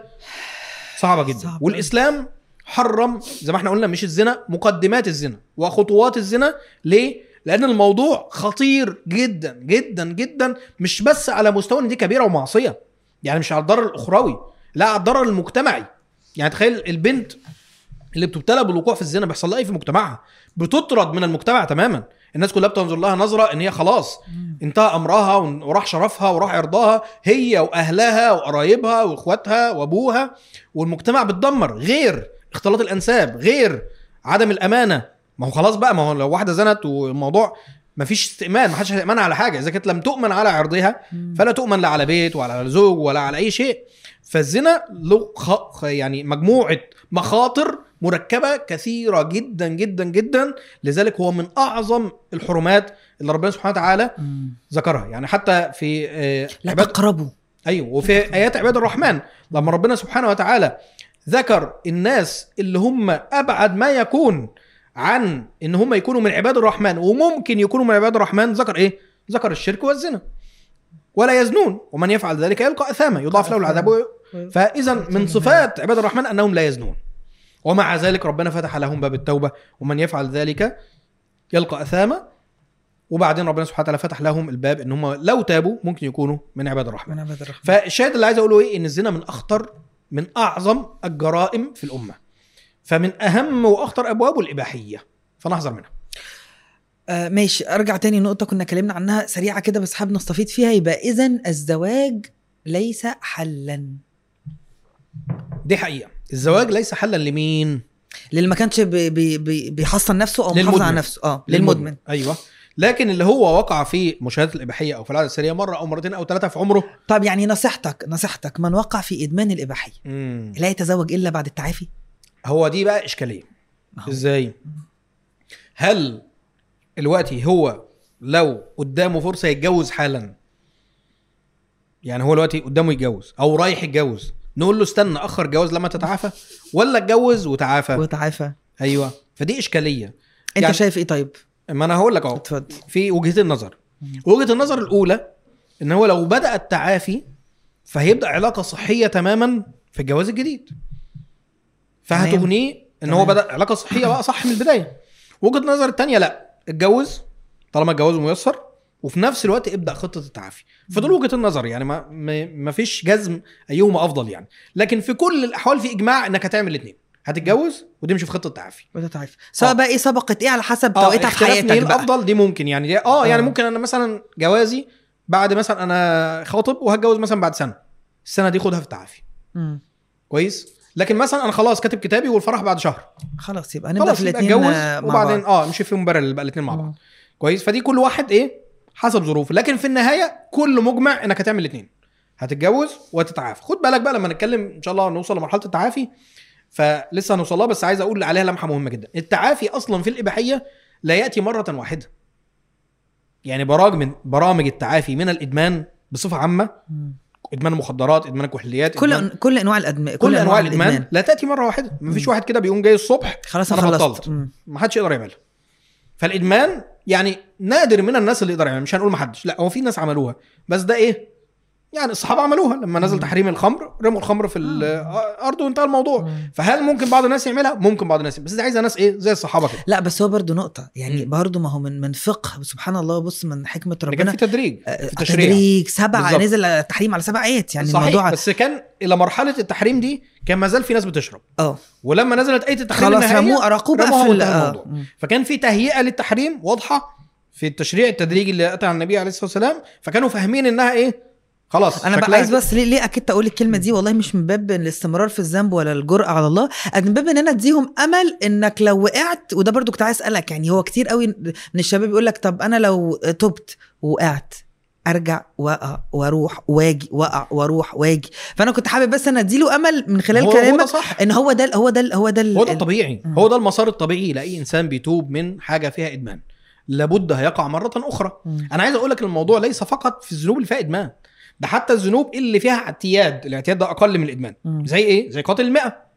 صعبه جدا صعبة. والاسلام حرم زي ما احنا قلنا مش الزنا مقدمات الزنا وخطوات الزنا ليه لان الموضوع خطير جدا جدا جدا مش بس على مستوى ان دي كبيره ومعصيه يعني مش على الضرر الاخروي لا على الضرر المجتمعي يعني تخيل البنت اللي بتبتلى بالوقوع في الزنا بيحصل لها ايه في مجتمعها بتطرد من المجتمع تماما الناس كلها بتنظر لها نظره ان هي خلاص انتهى امرها وراح شرفها وراح عرضها هي واهلها وقرايبها واخواتها وابوها والمجتمع بتدمر غير اختلاط الانساب غير عدم الامانه ما هو خلاص بقى ما هو لو واحده زنت والموضوع ما فيش استئمان ما حدش هيأمن على حاجه اذا كانت لم تؤمن على عرضها فلا تؤمن لا على بيت ولا على زوج ولا على اي شيء فالزنا له خ... خ- يعني مجموعه مخاطر مركبه كثيره جدا جدا جدا لذلك هو من اعظم الحرمات اللي ربنا سبحانه وتعالى م. ذكرها يعني حتى في آه، لا عباد تقربوا ايوه وفي ايات عباد الرحمن لما ربنا سبحانه وتعالى ذكر الناس اللي هم ابعد ما يكون عن ان هم يكونوا من عباد الرحمن وممكن يكونوا من عباد الرحمن ذكر ايه؟ ذكر الشرك والزنا ولا يزنون ومن يفعل ذلك يلقى اثاما يضاعف له العذاب فاذا من صفات عباد الرحمن انهم لا يزنون ومع ذلك ربنا فتح لهم باب التوبه ومن يفعل ذلك يلقى اثاما وبعدين ربنا سبحانه وتعالى فتح لهم الباب ان هم لو تابوا ممكن يكونوا من عباد الرحمن من عباد الرحمن فالشاهد اللي عايز اقوله ايه ان الزنا من اخطر من اعظم الجرائم في الامه فمن اهم واخطر ابوابه الاباحيه فنحذر منها آه ماشي ارجع تاني نقطه كنا اتكلمنا عنها سريعه كده بس حابب نستفيد فيها يبقى اذا الزواج ليس حلا دي حقيقه الزواج ليس حلا لمين للي ما كانش بي بي بي بيحصن نفسه او محافظ للمدمن. على نفسه اه للمدمن ايوه لكن اللي هو وقع في مشاهدات الاباحيه او في العاده السريه مره او مرتين او ثلاثه في عمره طب يعني نصيحتك نصيحتك من وقع في ادمان الاباحيه مم. لا يتزوج الا بعد التعافي هو دي بقى اشكاليه ما هو- ازاي هل دلوقتي هو لو قدامه فرصه يتجوز حالا يعني هو دلوقتي قدامه يتجوز او رايح يتجوز نقول له استنى اخر جواز لما تتعافى ولا اتجوز وتعافى وتعافى ايوه فدي اشكاليه انت يعني- شايف ايه طيب ما انا هقول لك اهو اتفضل في وجهتين النظر مم. وجهه النظر الاولى ان هو لو بدا التعافي فهيبدا علاقه صحيه تماما في الجواز الجديد فهتغنيه ان هو تمام. بدا علاقه صحيه بقى صح من البدايه وجهه النظر الثانيه لا اتجوز طالما الجواز ميسر وفي نفس الوقت ابدا خطه التعافي فدول وجهه النظر يعني ما ما ما فيش جزم ايهما افضل يعني لكن في كل الاحوال في اجماع انك هتعمل الاثنين هتتجوز وتمشي في خطه تعافي وتتعافى سواء آه. بقى ايه سبقت ايه على حسب اه توقيتها في اختلاف حياتك مين بقى الافضل دي ممكن يعني دي اه يعني آه. ممكن انا مثلا جوازي بعد مثلا انا خاطب وهتجوز مثلا بعد سنه السنه دي خدها في التعافي مم. كويس لكن مثلا انا خلاص كاتب كتابي والفرح بعد شهر خلاص يبقى نبدا خلاص في يبقى الاثنين اتجوز وبعدين اه نمشي فيهم برل بقى الاثنين مع بعض مم. كويس فدي كل واحد ايه حسب ظروفه لكن في النهايه كل مجمع انك هتعمل الاثنين هتتجوز وتتعافى خد بالك بقى لما نتكلم ان شاء الله نوصل لمرحله التعافي فلسه هنوصل لها بس عايز اقول عليها لمحه مهمه جدا التعافي اصلا في الاباحيه لا ياتي مره واحده يعني برامج من برامج التعافي من الادمان بصفه عامه مم. ادمان المخدرات ادمان الكحوليات إدمان كل كل انواع الادمان كل انواع الادمان لا تاتي مره واحده مفيش مم. واحد كده بيقوم جاي الصبح خلاص أنا انا خلصت بطلت. مم. ما حدش يقدر يعملها فالادمان يعني نادر من الناس اللي يقدر يعملها مش هنقول ما حدش لا هو في ناس عملوها بس ده ايه يعني الصحابه عملوها لما نزل مم. تحريم الخمر رموا الخمر في الارض وانتهى الموضوع مم. فهل ممكن بعض الناس يعملها ممكن بعض الناس بس دي عايزه ناس ايه زي الصحابه كده لا بس هو برضه نقطة يعني مم. برضه ما هو من من فقه سبحان الله بص من حكمة اللي كان ربنا في تدريج آه، في تشريع تدريج سبع بالظبط. نزل التحريم على سبع ايات يعني صحيح الموضوع بس كان الى مرحله التحريم دي كان ما زال في ناس بتشرب اه ولما نزلت ايه التحريم خلاص النهائية، رموه رقوه بقى رموها في ال- وانتهى آه. الموضوع. مم. فكان في تهيئه للتحريم واضحه في التشريع التدريجي اللي اتى عن النبي عليه الصلاه والسلام فكانوا فاهمين انها ايه خلاص انا بقى شكلها عايز بس ليه ليه اكيد اقول الكلمه دي والله مش من باب الاستمرار في الذنب ولا الجرأه على الله قد من باب ان انا اديهم امل انك لو وقعت وده برضو كنت عايز اسالك يعني هو كتير قوي من الشباب يقول لك طب انا لو تبت وقعت ارجع واقع واروح واجي واقع واروح واجي فانا كنت حابب بس انا اديله امل من خلال هو- هو ده كلامك صح ان هو ده هو ده هو ده ال- هو ده الطبيعي مم. هو ده المسار الطبيعي لاي انسان بيتوب من حاجه فيها ادمان لابد هيقع مره اخرى مم. انا عايز اقول لك الموضوع ليس فقط في الذنوب اللي فيها ادمان ده حتى الذنوب اللي فيها اعتياد الاعتياد ده اقل من الادمان مم. زي ايه زي قاتل المئة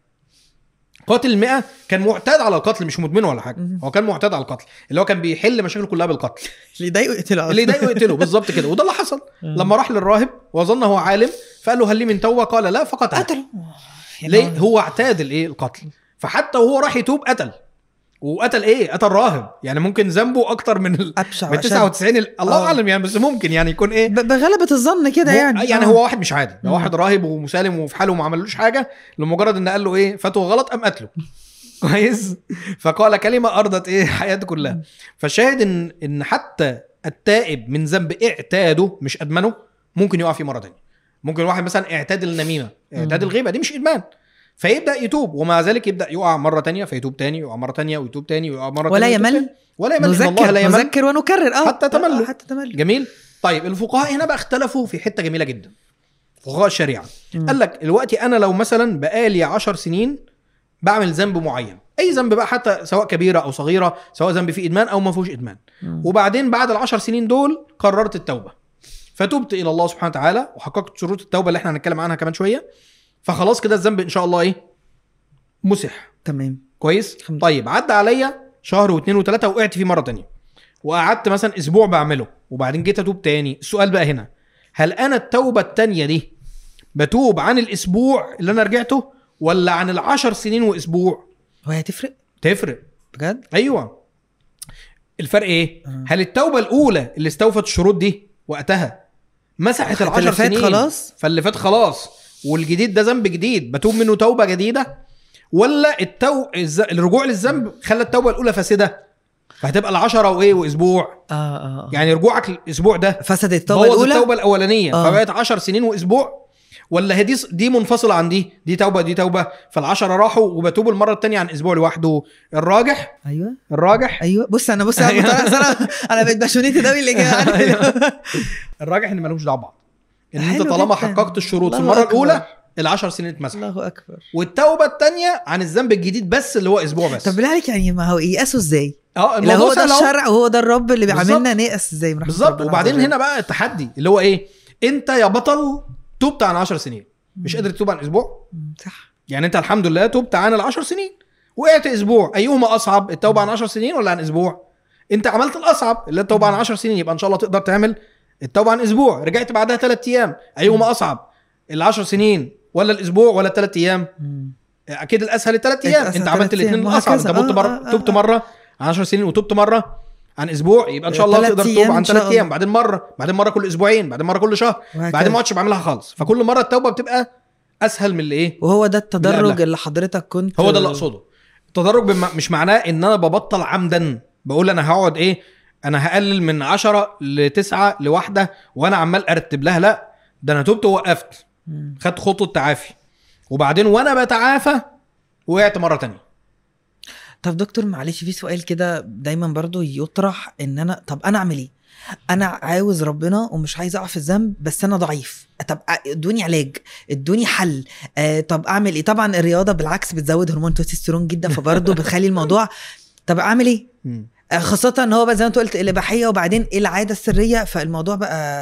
قاتل المئة كان معتاد على القتل مش مدمن ولا حاجه مم. هو كان معتاد على القتل اللي هو كان بيحل مشاكله كلها بالقتل اللي يضايقه يقتله اللي يضايقه يقتله بالظبط كده وده اللي حصل مم. لما راح للراهب وظنه عالم فقال له هل لي من توبه قال لا فقط قتل قتله ليه هو اعتاد الايه القتل فحتى وهو راح يتوب قتل وقتل ايه قتل راهب يعني ممكن ذنبه اكتر من ال... ابشع من وأشد. 99 ال- الله آه. اعلم يعني بس ممكن يعني يكون ايه ب- بغلبة الظن كده هو- يعني يعني آه. هو واحد مش عادي ده مم. واحد راهب ومسالم وفي حاله وما عملوش حاجه لمجرد ان قال له ايه فتوى غلط قام قتله كويس فقال كلمه ارضت ايه حياته كلها مم. فالشاهد ان ان حتى التائب من ذنب اعتاده مش ادمنه ممكن يقع فيه مره تانية ممكن واحد مثلا اعتاد النميمه اعتاد مم. الغيبه دي مش ادمان فيبدا يتوب ومع ذلك يبدا يقع مره تانية فيتوب تاني يقع مره تانية ويتوب تاني ويقع مره ولا تانية ويتوب يمل تاني. ولا يمل إن الله نذكر لا يمل نذكر ونكرر اه حتى تملوا. آه، حتى تملوا جميل طيب الفقهاء هنا بقى اختلفوا في حته جميله جدا فقهاء الشريعه مم. قال لك دلوقتي انا لو مثلا بقالي 10 سنين بعمل ذنب معين اي ذنب بقى حتى سواء كبيره او صغيره سواء ذنب فيه ادمان او ما فيهوش ادمان مم. وبعدين بعد العشر سنين دول قررت التوبه فتبت الى الله سبحانه وتعالى وحققت شروط التوبه اللي احنا هنتكلم عنها كمان شويه فخلاص كده الذنب ان شاء الله ايه مسح تمام كويس الحمد لله. طيب عدى عليا شهر واثنين وثلاثه وقعت فيه مره تانية وقعدت مثلا اسبوع بعمله وبعدين جيت اتوب تاني السؤال بقى هنا هل انا التوبه التانية دي بتوب عن الاسبوع اللي انا رجعته ولا عن العشر سنين واسبوع هو هتفرق تفرق بجد ايوه الفرق ايه آه. هل التوبه الاولى اللي استوفت الشروط دي وقتها مسحت اللي العشر فات سنين خلاص؟ فاللي فات خلاص والجديد ده ذنب جديد بتوب منه توبه جديده ولا التو... الز... الرجوع للذنب خلى التوبه الاولى فاسده فهتبقى العشرة وايه واسبوع اه اه آه. يعني رجوعك الاسبوع ده فسدت التوبه بوظ الاولى التوبه الاولانيه آه. فبقت 10 سنين واسبوع ولا هي دي دي منفصله عن دي دي توبه دي توبه فالعشرة راحوا وبتوب المره الثانيه عن اسبوع لوحده الراجح ايوه الراجح ايوه بص انا بص انا أيوة. مطلع- انا انا بقيت بشونيتي قوي اللي جاي الراجح ان مالهمش دعوه ببعض ان انت حلو طالما جداً. حققت الشروط في الله المره أكبر. الاولى العشر سنين اتمسح الله اكبر والتوبه الثانيه عن الذنب الجديد بس اللي هو اسبوع بس طب بالله عليك يعني ما هو يقاسوا ازاي؟ اه لو هو ده سهل أهو. الشرع وهو ده الرب اللي بالظبط. بيعاملنا نيأس ازاي من رحمة بالظبط ربنا وبعدين عز وجل. هنا بقى التحدي اللي هو ايه انت يا بطل تبت عن 10 سنين مش قادر تتوب عن اسبوع مم، صح يعني انت الحمد لله تبت عن العشر سنين وقعت اسبوع ايهما اصعب التوبه عن 10 سنين ولا عن اسبوع انت عملت الاصعب اللي التوبه عن 10 سنين يبقى ان شاء الله تقدر تعمل التوبه عن اسبوع رجعت بعدها ثلاث ايام ايهما اصعب ال10 سنين ولا الاسبوع ولا الثلاث ايام مم. اكيد الاسهل الثلاث ايام الأسهل انت عملت تلات الاثنين أيام، الاصعب انت وهكذا. مت آه، مره آه، آه، تبت آه. مره عن 10 سنين وتبت مره عن اسبوع يبقى ان شاء الله تلات تقدر أيام تتوب عن إن شاء ثلاث الله. ايام بعدين مره بعدين مره كل اسبوعين بعدين مره كل شهر وهكذا. بعدين ما عدتش بعملها خالص فكل مره التوبه بتبقى اسهل من اللي ايه وهو ده لا، التدرج لا. اللي حضرتك كنت هو ده اللي اقصده التدرج بم... مش معناه ان انا ببطل عمدا بقول انا هقعد ايه انا هقلل من عشرة لتسعة لواحدة وانا عمال ارتب لها لا ده انا تبت ووقفت مم. خدت خطوة تعافي وبعدين وانا بتعافى وقعت مرة تانية طب دكتور معلش في سؤال كده دايما برضو يطرح ان انا طب انا اعمل ايه انا عاوز ربنا ومش عايز اقع في الذنب بس انا ضعيف طب ادوني علاج ادوني حل آه طب اعمل ايه طبعا الرياضه بالعكس بتزود هرمون تستوستيرون جدا فبرضه بتخلي الموضوع طب اعمل ايه مم. آه، خاصة ان هو بقى زي ما انت قلت الاباحية وبعدين العادة السرية فالموضوع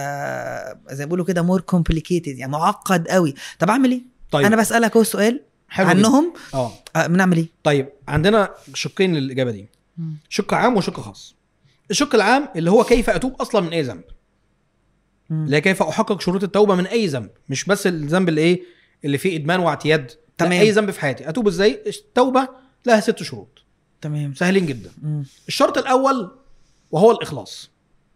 بقى زي ما بيقولوا كده مور كومبليكيتد يعني معقد قوي طب اعمل ايه؟ طيب انا بسألك اهو سؤال حلو جداً. عنهم اه آه بنعمل ايه؟ طيب عندنا شقين للاجابة دي شق عام وشق خاص الشق العام اللي هو كيف اتوب اصلا من اي ذنب مم. اللي هي كيف احقق شروط التوبه من اي ذنب مش بس الذنب اللي ايه اللي فيه ادمان واعتياد تمام تمام. اي ذنب في حياتي اتوب ازاي التوبه لها ست شروط تمام سهلين جدا مم. الشرط الاول وهو الاخلاص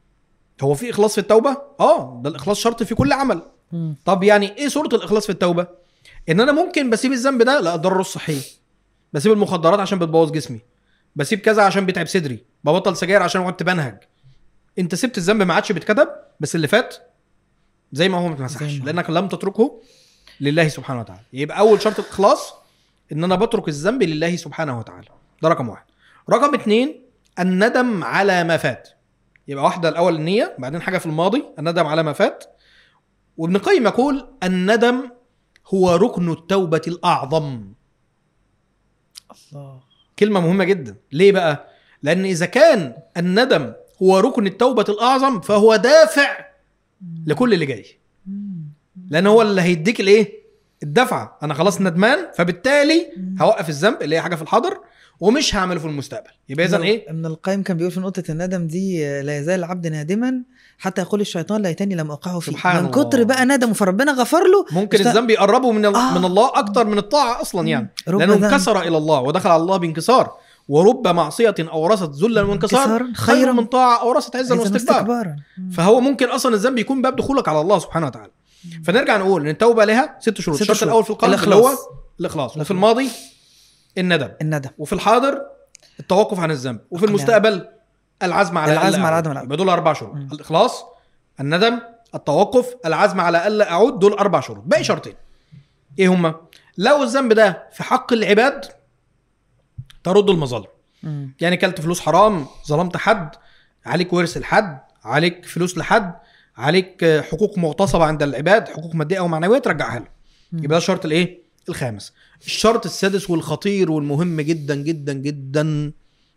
هو في اخلاص في التوبه اه ده الاخلاص شرط في كل عمل مم. طب يعني ايه صوره الاخلاص في التوبه ان انا ممكن بسيب الذنب ده لاضراره الصحيه بسيب المخدرات عشان بتبوظ جسمي بسيب كذا عشان بيتعب صدري ببطل سجاير عشان قعدت بنهج انت سبت الذنب ما عادش بيتكتب بس اللي فات زي ما هو ما اتمسحش زي ما هو. لانك لم تتركه لله سبحانه وتعالى يبقى اول شرط الاخلاص ان انا بترك الذنب لله سبحانه وتعالى ده رقم واحد رقم اتنين الندم على ما فات يبقى واحده الاول النيه بعدين حاجه في الماضي الندم على ما فات وابن القيم يقول الندم هو ركن التوبه الاعظم الله كلمه مهمه جدا ليه بقى لان اذا كان الندم هو ركن التوبه الاعظم فهو دافع لكل اللي جاي لان هو اللي هيديك الايه الدفعه انا خلاص ندمان فبالتالي هوقف الذنب اللي هي حاجه في الحاضر ومش هعمله في المستقبل يبقى اذا ابن- ايه ابن القيم كان بيقول في نقطة الندم دي آه، لا يزال العبد نادما حتى يقول الشيطان ليتني لم اوقعه فيه سبحان من كتر الله. بقى ندمه فربنا غفر له ممكن اشت- الذنب يقربه من ال- آه. من الله اكتر من الطاعه اصلا يعني رب لانه ذنب انكسر الى الله ودخل على الله بانكسار ورب معصيه اورثت ذلا وانكسار انكسار خير خيرا من طاعه اورثت عزا عزاً واستكبار واستكبارا مم. فهو ممكن اصلا الذنب يكون باب دخولك على الله سبحانه وتعالى فنرجع نقول ان التوبه لها ست شروط ست الشرط شروط. الاول في القلب اللي هو الإخلاص. الاخلاص وفي الماضي الندم الندم وفي الحاضر التوقف عن الذنب وفي القناعة. المستقبل العزم على العزم ألا على أعود. عدم العودة. يبقى دول اربع شروط مم. الاخلاص الندم التوقف العزم على الا اعود دول اربع شروط باقي شرطين ايه هما لو الذنب ده في حق العباد ترد المظالم مم. يعني كلت فلوس حرام ظلمت حد عليك ورث لحد عليك فلوس لحد عليك آه، حقوق مغتصبه عند العباد حقوق ماديه او معنويه ترجعها له مم. يبقى ده الشرط الايه الخامس الشرط السادس والخطير والمهم جدا جدا جدا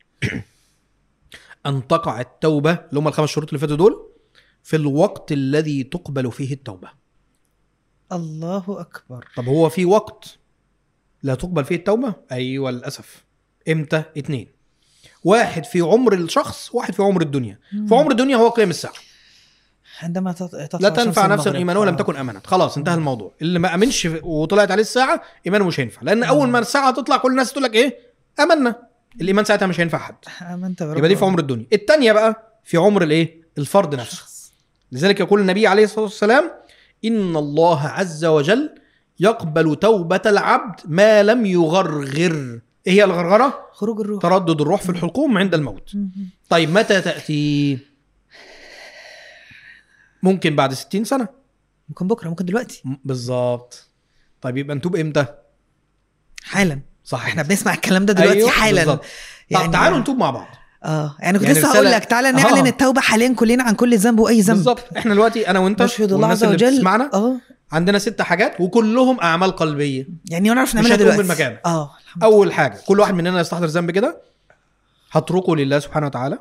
ان تقع التوبه اللي هم الخمس شروط اللي فاتوا دول في الوقت الذي تقبل فيه التوبه الله اكبر طب هو في وقت لا تقبل فيه التوبه ايوه للاسف امتى اتنين واحد في عمر الشخص واحد في عمر الدنيا في عمر الدنيا هو قيام الساعه عندما تط- تطلع لا شمس تنفع نفسا المغرب. ايمانه لم آه. تكن امنت خلاص انتهى الموضوع اللي ما امنش وطلعت عليه الساعه ايمانه مش هينفع لان اول ما الساعه تطلع كل الناس تقول لك ايه امنا الايمان ساعتها مش هينفع حد امنت برب يبقى دي في عمر الدنيا الثانيه بقى في عمر الايه الفرد نفسه الشخص. لذلك يقول النبي عليه الصلاه والسلام ان الله عز وجل يقبل توبه العبد ما لم يغرغر ايه هي الغرغره خروج الروح تردد الروح في الحلقوم عند الموت مم. طيب متى تاتي ممكن بعد 60 سنه ممكن بكره ممكن دلوقتي م- بالظبط طيب يبقى نتوب امتى حالا صح احنا بنسمع الكلام ده دلوقتي أيوه، حالا بالظبط. طب تعالوا نتوب مع بعض اه يعني كنت يعني لسه رسالة- هقول لك تعالى نعلن آه. التوبه حاليا كلنا عن كل ذنب واي ذنب بالظبط احنا دلوقتي انا وانت نشهد الله والناس عز اللي وجل بتسمعنا اه عندنا ست حاجات وكلهم اعمال قلبيه يعني نعرف مش نعملها هتقوم دلوقتي من مكانك. اه الحمد اول حاجه كل واحد مننا يستحضر ذنب كده هتركه لله سبحانه وتعالى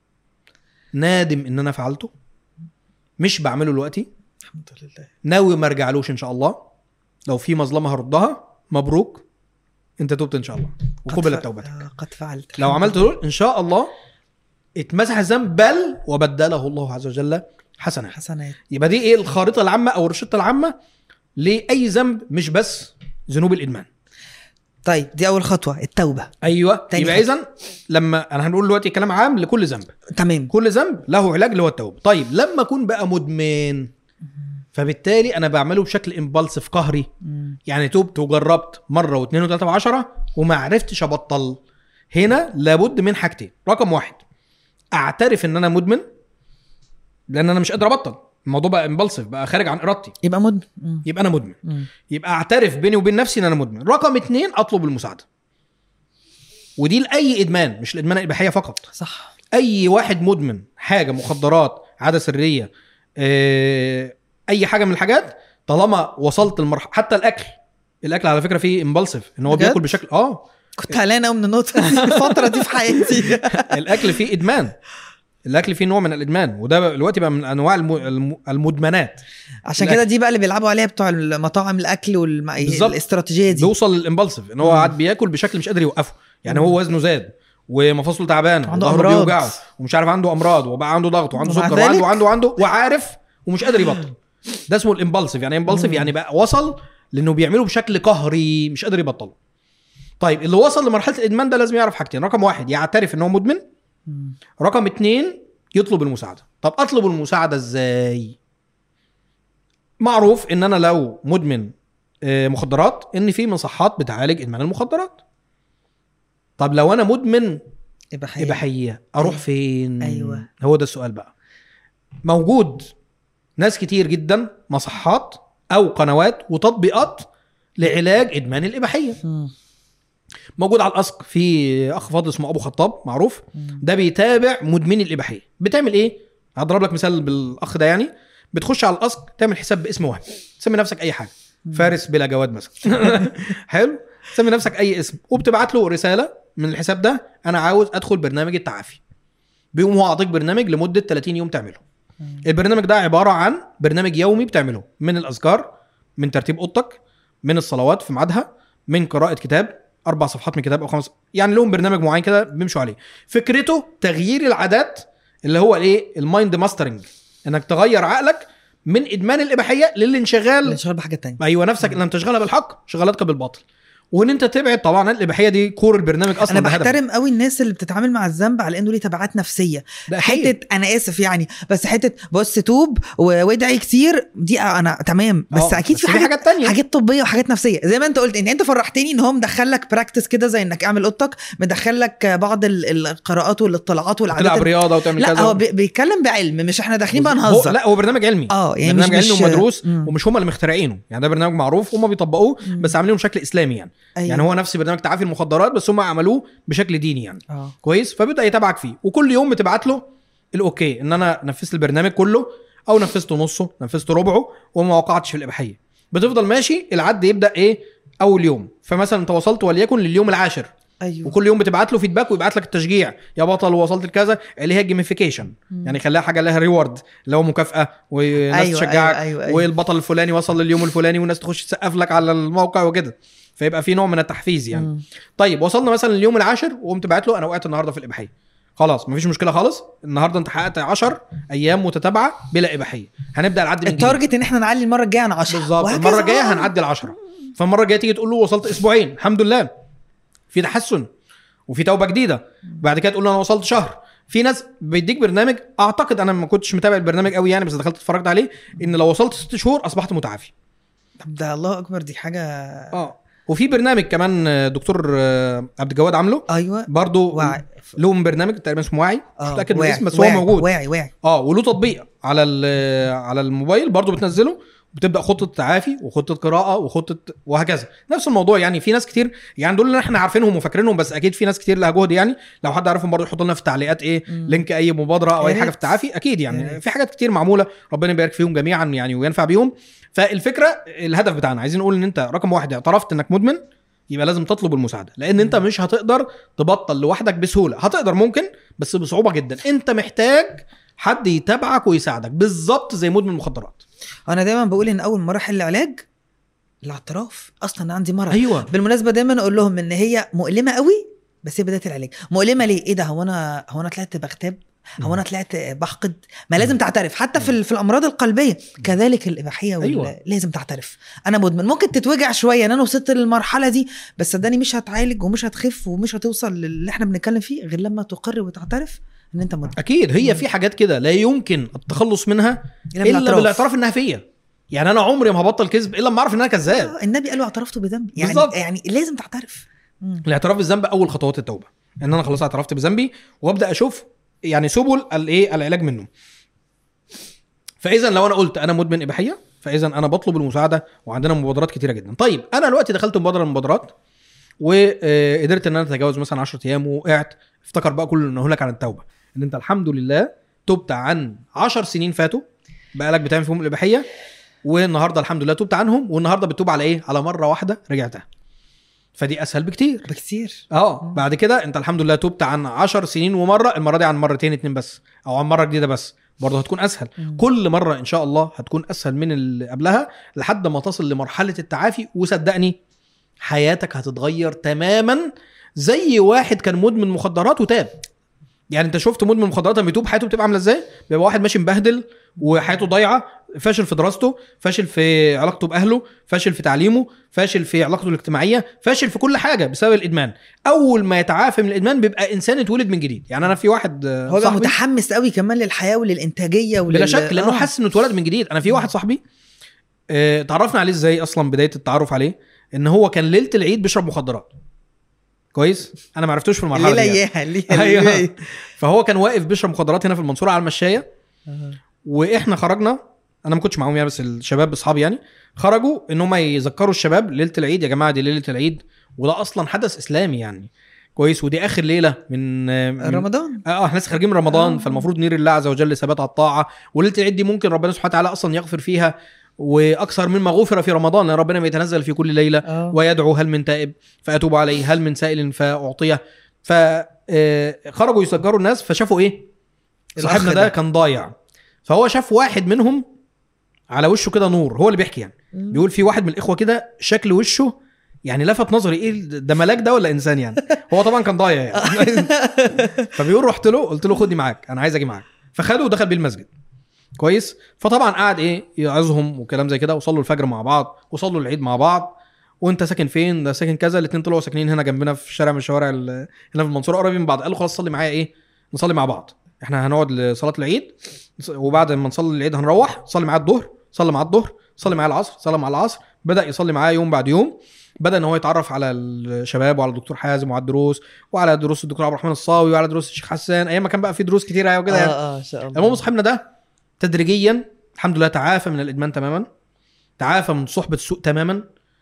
نادم ان انا فعلته مش بعمله دلوقتي الحمد لله ناوي ما ارجعلوش ان شاء الله لو في مظلمه هردها مبروك انت تبت ان شاء الله قد وقبلت ف- توبتك آه، قد فعلت لو الحمد عملت دول ان شاء الله اتمسح الذنب بل وبدله الله عز وجل حسنات حسنات يبقى دي ايه الخارطه العامه او الروشته العامه لاي ذنب مش بس ذنوب الادمان طيب دي اول خطوه التوبه ايوه تاني يبقى خطوة. اذا لما انا هنقول دلوقتي كلام عام لكل ذنب تمام كل ذنب له علاج اللي هو التوبه طيب لما اكون بقى مدمن فبالتالي انا بعمله بشكل امبالسيف قهري مم. يعني توبت وجربت مره واثنين وثلاثه وعشرة وما عرفتش ابطل هنا لابد من حاجتين رقم واحد اعترف ان انا مدمن لان انا مش قادر ابطل الموضوع بقى امبالسيف بقى خارج عن ارادتي يبقى مدمن مم. يبقى انا مدمن مم. يبقى اعترف بيني وبين نفسي ان انا مدمن رقم اتنين اطلب المساعده ودي لاي ادمان مش الادمان الاباحيه فقط صح اي واحد مدمن حاجه مخدرات عاده سريه آه، اي حاجه من الحاجات طالما وصلت المرحله حتى الاكل الاكل على فكره فيه امبالسيف ان هو بجد؟ بياكل بشكل اه كنت قلقانه قوي من النقطه دي الفتره دي في حياتي الاكل فيه ادمان الاكل فيه نوع من الادمان وده دلوقتي بقى من انواع الم- الم- المدمنات عشان الأكل. كده دي بقى اللي بيلعبوا عليها بتوع المطاعم الاكل والم... بالظبط. الاستراتيجيه دي بيوصل للامبالسيف ان هو مم. قاعد بياكل بشكل مش قادر يوقفه يعني هو وزنه زاد ومفاصله تعبانه عنده وظهره أمراض. بيوجعه ومش عارف عنده امراض وبقى عنده ضغط وعنده ومع سكر ذلك- وعنده وعنده وعنده وعارف ومش قادر يبطل ده اسمه الامبالسيف يعني امبالسيف مم. يعني بقى وصل لانه بيعمله بشكل قهري مش قادر يبطله طيب اللي وصل لمرحله الادمان ده لازم يعرف حاجتين رقم واحد يعترف ان هو مدمن مم. رقم اتنين يطلب المساعده طب اطلب المساعده ازاي معروف ان انا لو مدمن آه، مخدرات ان في مصحات بتعالج ادمان المخدرات طب لو انا مدمن اباحيه اباحيه اروح أيوة. فين أيوة. هو ده السؤال بقى موجود ناس كتير جدا مصحات او قنوات وتطبيقات لعلاج ادمان الاباحيه مم. موجود على الاسق في اخ فاضل اسمه ابو خطاب معروف مم. ده بيتابع مدمني الاباحيه بتعمل ايه هضرب لك مثال بالاخ ده يعني بتخش على الاسق تعمل حساب باسم وهمي تسمي نفسك اي حاجه فارس بلا جواد مثلا حلو تسمي نفسك اي اسم وبتبعت له رساله من الحساب ده انا عاوز ادخل برنامج التعافي بيقوم هو عاطيك برنامج لمده 30 يوم تعمله مم. البرنامج ده عباره عن برنامج يومي بتعمله من الاذكار من ترتيب اوضتك من الصلوات في ميعادها من قراءه كتاب اربع صفحات من كتاب او خمس يعني لهم برنامج معين كده بيمشوا عليه فكرته تغيير العادات اللي هو الايه المايند ماسترنج انك تغير عقلك من ادمان الاباحيه للانشغال شغال بحاجه تانية ايوه نفسك ان تشغلها بالحق شغلاتك بالباطل وان انت تبعد طبعا الاباحيه دي كور البرنامج اصلا انا ده هدف. بحترم قوي الناس اللي بتتعامل مع الذنب على انه ليه تبعات نفسيه ده أكيد. حته انا اسف يعني بس حته بص توب و- وادعي كتير دي انا تمام بس آه، اكيد بس في في حاجات حاجات تانية حاجات طبيه وحاجات نفسيه زي ما انت قلت ان انت فرحتني ان هو مدخلك براكتس كده زي انك اعمل اوضتك مدخلك بعض ال- القراءات والاطلاعات والعادات تلعب ال- رياضه وتعمل لا كذا هو بي- بيتكلم بعلم مش احنا داخلين بقى هو نهزر لا هو برنامج علمي اه يعني برنامج مش علمي مش ومدروس مم. ومش هم اللي مخترعينه يعني ده برنامج معروف هم بيطبقوه مم. بس عاملينه بشكل اسلامي يعني أيوة. يعني هو نفس برنامج تعافي المخدرات بس هم عملوه بشكل ديني يعني اه كويس فبيبدا يتابعك فيه وكل يوم بتبعت له الاوكي ان انا نفذت البرنامج كله او نفذت نصه نفذت ربعه وما وقعتش في الاباحيه بتفضل ماشي العد يبدا ايه اول يوم فمثلا انت وصلت وليكن لليوم العاشر ايوه وكل يوم بتبعت له فيدباك ويبعت لك التشجيع يا بطل وصلت لكذا اللي هي الجيميفيكيشن مم. يعني خليها حاجه لها ريورد اللي هو مكافاه وناس أيوة، تشجعك أيوة، أيوة، أيوة. والبطل الفلاني وصل لليوم الفلاني والناس تخش تسقف لك على الموقع وكده فيبقى في نوع من التحفيز يعني مم. طيب وصلنا مثلا لليوم العاشر وقمت باعت له انا وقعت النهارده في الاباحيه خلاص مفيش مشكله خالص النهارده انت حققت 10 ايام متتابعه بلا اباحيه هنبدا العد من جديد التارجت ان احنا نعلي المره الجايه عن 10 بالظبط المره الجايه هنعدي العشرة فالمره الجايه تيجي تقول له وصلت اسبوعين الحمد لله في تحسن وفي توبه جديده بعد كده تقول له انا وصلت شهر في ناس بيديك برنامج اعتقد انا ما كنتش متابع البرنامج قوي يعني بس دخلت اتفرجت عليه ان لو وصلت ست شهور اصبحت متعافي طب ده الله اكبر دي حاجه اه وفي برنامج كمان آه، دكتور آه، عبد الجواد عامله ايوه برضه واعي له برنامج تقريبا اسمه واعي مش آه، متاكد من واعي، الاسم بس هو واعي، موجود واعي واعي اه وله تطبيق على ال- على الموبايل برضه بتنزله بتبدا خطه تعافي وخطه قراءه وخطه وهكذا نفس الموضوع يعني في ناس كتير يعني دول اللي احنا عارفينهم وفاكرينهم بس اكيد في ناس كتير لها جهد يعني لو حد عارفهم برضه يحط لنا في التعليقات ايه مم. لينك اي مبادره او يا اي حاجه ريت. في التعافي اكيد يا يعني ريت. في حاجات كتير معموله ربنا يبارك فيهم جميعا يعني وينفع بيهم فالفكره الهدف بتاعنا عايزين نقول ان انت رقم واحد اعترفت انك مدمن يبقى لازم تطلب المساعده لان انت مش هتقدر تبطل لوحدك بسهوله هتقدر ممكن بس بصعوبه جدا انت محتاج حد يتابعك ويساعدك بالظبط زي مدمن المخدرات انا دايما بقول ان اول مراحل العلاج الاعتراف اصلا أنا عندي مرض ايوه بالمناسبه دايما اقول لهم ان هي مؤلمه قوي بس هي بدايه العلاج مؤلمه ليه ايه ده هو انا هو انا طلعت بغتاب هو انا طلعت بحقد ما لازم تعترف حتى في ال- في الامراض القلبيه كذلك الاباحيه وال... أيوة. لازم تعترف انا مدمن ممكن تتوجع شويه ان انا وصلت للمرحله دي بس صدقني مش هتعالج ومش هتخف ومش هتوصل للي احنا بنتكلم فيه غير لما تقر وتعترف ان انت مدمن اكيد هي في حاجات كده لا يمكن التخلص منها إلا الا بالاعتراف. بالاعتراف انها فيا يعني انا عمري ما هبطل كذب الا لما اعرف ان انا كذاب آه، النبي قال له اعترفت بذنبي يعني بالظبط. يعني لازم تعترف مم. الاعتراف بالذنب اول خطوات التوبه ان انا خلاص اعترفت بذنبي وابدا اشوف يعني سبل الايه العلاج منه فاذا لو انا قلت انا مدمن اباحيه فاذا انا بطلب المساعده وعندنا مبادرات كتيره جدا طيب انا دلوقتي دخلت مبادره من المبادرات وقدرت ان انا اتجاوز مثلا 10 ايام وقعت افتكر بقى كل اللي نقول لك عن التوبه ان انت الحمد لله تبت عن 10 سنين فاتوا بقالك بتعمل فيهم الاباحيه والنهارده الحمد لله تبت عنهم والنهارده بتوب على ايه على مره واحده رجعتها فدي اسهل بكتير بكتير اه مم. بعد كده انت الحمد لله تبت عن 10 سنين ومره المره دي عن مرتين اتنين بس او عن مره جديده بس برضه هتكون اسهل مم. كل مره ان شاء الله هتكون اسهل من اللي قبلها لحد ما تصل لمرحله التعافي وصدقني حياتك هتتغير تماما زي واحد كان مدمن مخدرات وتاب يعني انت شفت مدمن مخدرات لما يتوب حياته بتبقى عامله ازاي بيبقى واحد ماشي مبهدل وحياته ضايعه فاشل في دراسته فاشل في علاقته باهله فاشل في تعليمه فاشل في علاقته الاجتماعيه فاشل في كل حاجه بسبب الادمان اول ما يتعافى من الادمان بيبقى انسان اتولد من جديد يعني انا في واحد آه، هو بقى صاحبي متحمس قوي كمان للحياه وللانتاجيه ولل... بلا شك لانه آه. حاسس انه اتولد من جديد انا في واحد صاحبي آه، اتعرفنا عليه ازاي اصلا بدايه التعرف عليه ان هو كان ليله العيد بيشرب مخدرات كويس انا ما عرفتوش في المرحله الليله دي يعني. اياها الليله أيوة. الليلة. فهو كان واقف بيشرب مخدرات هنا في المنصوره على المشايه آه. واحنا خرجنا انا ما كنتش معاهم يعني بس الشباب اصحابي يعني خرجوا ان هم يذكروا الشباب ليله العيد يا جماعه دي ليله العيد وده اصلا حدث اسلامي يعني كويس ودي اخر ليله من, من رمضان اه احنا لسه خارجين من رمضان آه. فالمفروض نير الله عز وجل ثبات على الطاعه وليله العيد دي ممكن ربنا سبحانه وتعالى اصلا يغفر فيها واكثر مما غفر في رمضان لان ربنا بيتنزل في كل ليله اه ويدعو هل من تائب فاتوب عليه هل من سائل فاعطيه فخرجوا يسجروا الناس فشافوا ايه الأخ صاحبنا ده ده. كان ضايع فهو شاف واحد منهم على وشه كده نور هو اللي بيحكي يعني بيقول في واحد من الاخوه كده شكل وشه يعني لفت نظري ايه ده ملاك ده ولا انسان يعني هو طبعا كان ضايع يعني فبيقول رحت له قلت له خدني معاك انا عايز اجي معاك فخده ودخل بيه المسجد كويس فطبعا قعد ايه يعظهم وكلام زي كده وصلوا الفجر مع بعض وصلوا العيد مع بعض وانت ساكن فين ده ساكن كذا الاثنين طلعوا ساكنين هنا جنبنا في شارع من الشوارع ال- هنا في المنصوره قريبين من بعض قالوا خلاص صلي معايا ايه نصلي مع بعض احنا هنقعد لصلاه العيد وبعد ما نصلي العيد هنروح صلي معاه الظهر صلي معاه الظهر صلي معاه العصر صلي معاه العصر بدا يصلي معاه يوم بعد يوم بدا ان هو يتعرف على الشباب وعلى الدكتور حازم وعلى الدروس وعلى دروس الدكتور عبد الرحمن الصاوي وعلى دروس الشيخ حسان ايام ما كان بقى في دروس كتيره وكده يعني اه اه ان شاء الله المهم صاحبنا ده تدريجيا الحمد لله تعافى من الادمان تماما تعافى من صحبه السوء تماما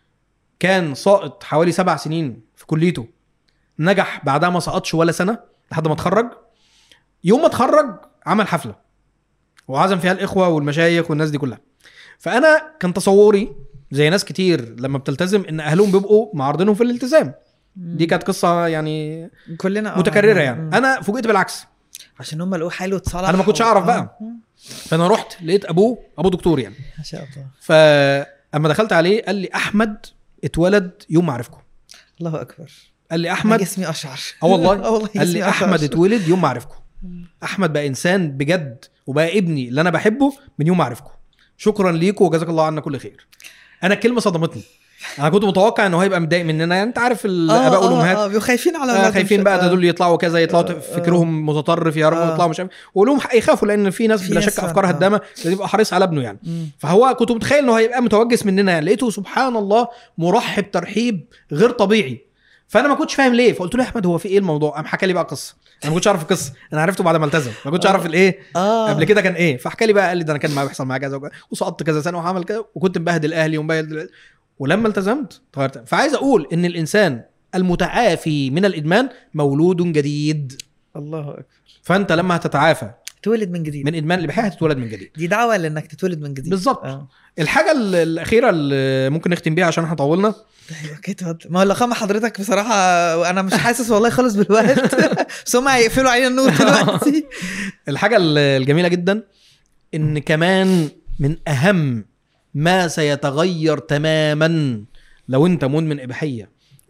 كان ساقط حوالي سبع سنين في كليته نجح بعدها ما سقطش ولا سنه لحد ما اتخرج يوم ما اتخرج عمل حفله وعزم فيها الاخوه والمشايخ والناس دي كلها فانا كان تصوري زي ناس كتير لما بتلتزم ان اهلهم بيبقوا معارضينهم في الالتزام دي كانت قصه يعني كلنا آه. متكرره مم. يعني انا فوجئت بالعكس عشان هم لقوا حاله اتصلح أنا ما كنتش أعرف بقى. آه. مم. فانا رحت لقيت ابوه ابو دكتور يعني ما شاء الله فاما دخلت عليه قال لي احمد اتولد يوم ما عرفكم الله اكبر قال لي احمد احمد جسمي اشعر اه والله اه والله قال جسمي لي احمد أشعر. اتولد يوم ما عرفكم احمد بقى انسان بجد وبقى ابني اللي انا بحبه من يوم ما عرفكم شكرا ليكم وجزاك الله عنا كل خير انا الكلمه صدمتني انا كنت متوقع ان هو هيبقى متضايق مننا يعني انت عارف آه، الاباء آه، والامهات اه بيبقوا خايفين على آه أولادهم خايفين شو- بقى ده آه. دول يطلعوا كذا يطلعوا آه، فكرهم متطرف يا رب آه. يطلعوا مش عارف ولهم حق يخافوا لان في ناس في بلا ناس شك فعلا، افكارها آه. هدامه يبقى حريص على ابنه يعني مم. فهو كنت متخيل انه هيبقى متوجس مننا يعني لقيته سبحان الله مرحب ترحيب غير طبيعي فانا ما كنتش فاهم ليه فقلت له يا احمد هو في ايه الموضوع قام حكى لي بقى قصه انا ما كنتش اعرف القصه انا عرفته بعد ما التزم ما كنتش آه. اعرف الايه اه قبل كده كان ايه فحكى لي بقى قال لي ده انا كان معايا بيحصل معايا كذا وكذا وسقطت كذا سنه وعمل كذا وكنت مبهدل اهلي ومبهدل ولما التزمت اتغيرت فعايز اقول ان الانسان المتعافي من الادمان مولود جديد الله اكبر فانت لما هتتعافى تولد من جديد من ادمان الاباحيه هتتولد من جديد دي دعوه لانك تتولد من جديد بالظبط. اه الحاجه ال- الاخيره اللي ممكن نختم بيها عشان احنا طولنا ايوه كده اتفضل. ما هو اللقاء مع حضرتك بصراحه انا مش حاسس والله خالص بالوقت بس هم هيقفلوا علينا النور دلوقتي الحاجه ال- الجميله جدا ان كمان من اهم ما سيتغير تماما لو انت مدمن اباحيه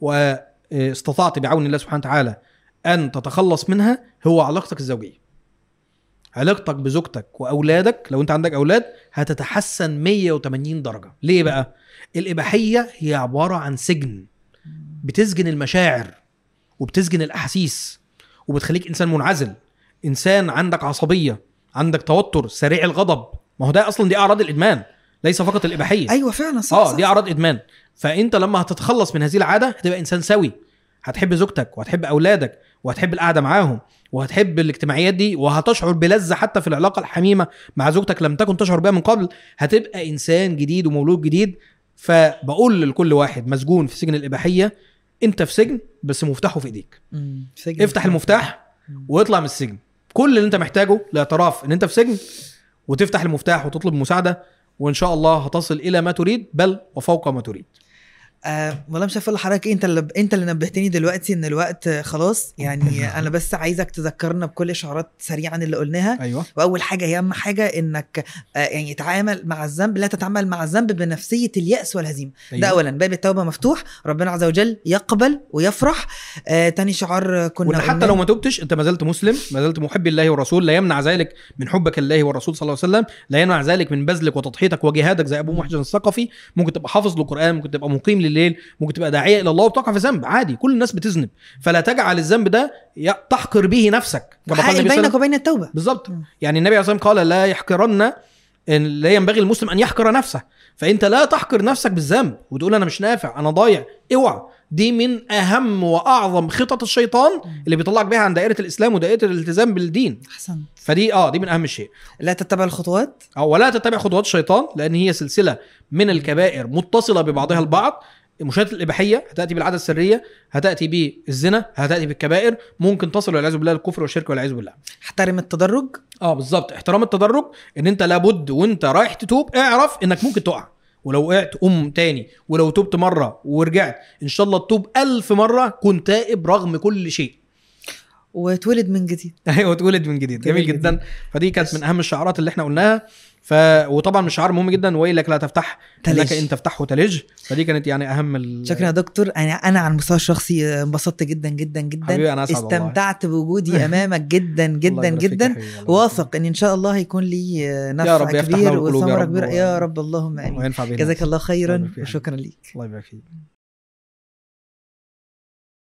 واستطعت بعون الله سبحانه وتعالى ان تتخلص منها هو علاقتك الزوجيه علاقتك بزوجتك واولادك لو انت عندك اولاد هتتحسن 180 درجه ليه بقى الاباحيه هي عباره عن سجن بتسجن المشاعر وبتسجن الاحاسيس وبتخليك انسان منعزل انسان عندك عصبيه عندك توتر سريع الغضب ما هو ده اصلا دي اعراض الادمان ليس فقط الاباحيه ايوه فعلا صح اه صح. دي اعراض ادمان فانت لما هتتخلص من هذه العاده هتبقى انسان سوي هتحب زوجتك وهتحب اولادك وهتحب القعده معاهم وهتحب الاجتماعيات دي وهتشعر بلذه حتى في العلاقه الحميمه مع زوجتك لم تكن تشعر بها من قبل هتبقى انسان جديد ومولود جديد فبقول لكل واحد مسجون في سجن الاباحيه انت في سجن بس مفتاحه في ايديك مم. سجن افتح المفتاح واطلع من السجن كل اللي انت محتاجه الاعتراف ان انت في سجن وتفتح المفتاح وتطلب مساعده وان شاء الله هتصل الى ما تريد بل وفوق ما تريد آه والله مش عارف اقول لحضرتك إيه، انت اللي انت اللي نبهتني دلوقتي ان الوقت آه، خلاص يعني انا بس عايزك تذكرنا بكل اشعارات سريعا اللي قلناها ايوه واول حاجه هي اهم حاجه انك آه، يعني تتعامل مع الذنب لا تتعامل مع الذنب بنفسيه الياس والهزيمه أيوة. ده اولا باب التوبه مفتوح ربنا عز وجل يقبل ويفرح آه تاني شعار آه، كنا وان حتى قلناه. لو ما تبتش انت ما زلت مسلم ما زلت محب الله والرسول لا يمنع ذلك من حبك لله والرسول صلى الله عليه وسلم لا يمنع ذلك من بذلك وتضحيتك وجهادك زي ابو محجن الثقفي ممكن تبقى حافظ للقران ممكن تبقى مقيم لليل ممكن تبقى داعيه الى الله وبتقع في ذنب عادي كل الناس بتذنب فلا تجعل الذنب ده ي- تحقر به نفسك كما قال حائل النبي صلى الله عليه بينك وسلم وبين التوبه بالظبط مم. يعني النبي عليه الصلاه والسلام قال لا يحقرن إن لا ينبغي المسلم ان يحقر نفسه فانت لا تحقر نفسك بالذنب وتقول انا مش نافع انا ضايع اوعى دي من اهم واعظم خطط الشيطان اللي بيطلعك بيها عن دائره الاسلام ودائره الالتزام بالدين احسنت فدي اه دي من اهم الشيء لا تتبع الخطوات أو ولا تتبع خطوات الشيطان لان هي سلسله من الكبائر متصله ببعضها البعض المشاهدة الإباحية هتأتي بالعادة السرية هتأتي بالزنا هتأتي بالكبائر ممكن تصل والعياذ بالله للكفر والشرك والعياذ بالله احترم التدرج اه بالظبط احترام التدرج ان انت لابد وانت رايح تتوب اعرف انك ممكن تقع ولو وقعت قوم تاني ولو تبت مرة ورجعت ان شاء الله تتوب ألف مرة كن تائب رغم كل شيء وتولد من جديد ايوه اتولد من جديد جميل جميل جدا فدي كانت بس- من اهم الشعارات اللي احنا قلناها ف وطبعا من شعار مهم جدا ويلك لا تفتح تلج. لك ان تفتحه تلج فدي كانت يعني اهم ال... شكرا يا دكتور انا انا على المستوى الشخصي انبسطت جدا جدا جدا حبيبي أنا أسعد والله. استمتعت بوجودي امامك جدا الله جدا يبارك فيك يا جدا حبيبي، الله واثق ان ان شاء الله هيكون لي يا نفع رب يفتح له كبير القلوب يا وثمره رب كبيره و- يا رب اللهم يبارك. امين وينفع بينا جزاك الله الله خيرا يبارك فيك. وشكرا ليك الله يبارك فيك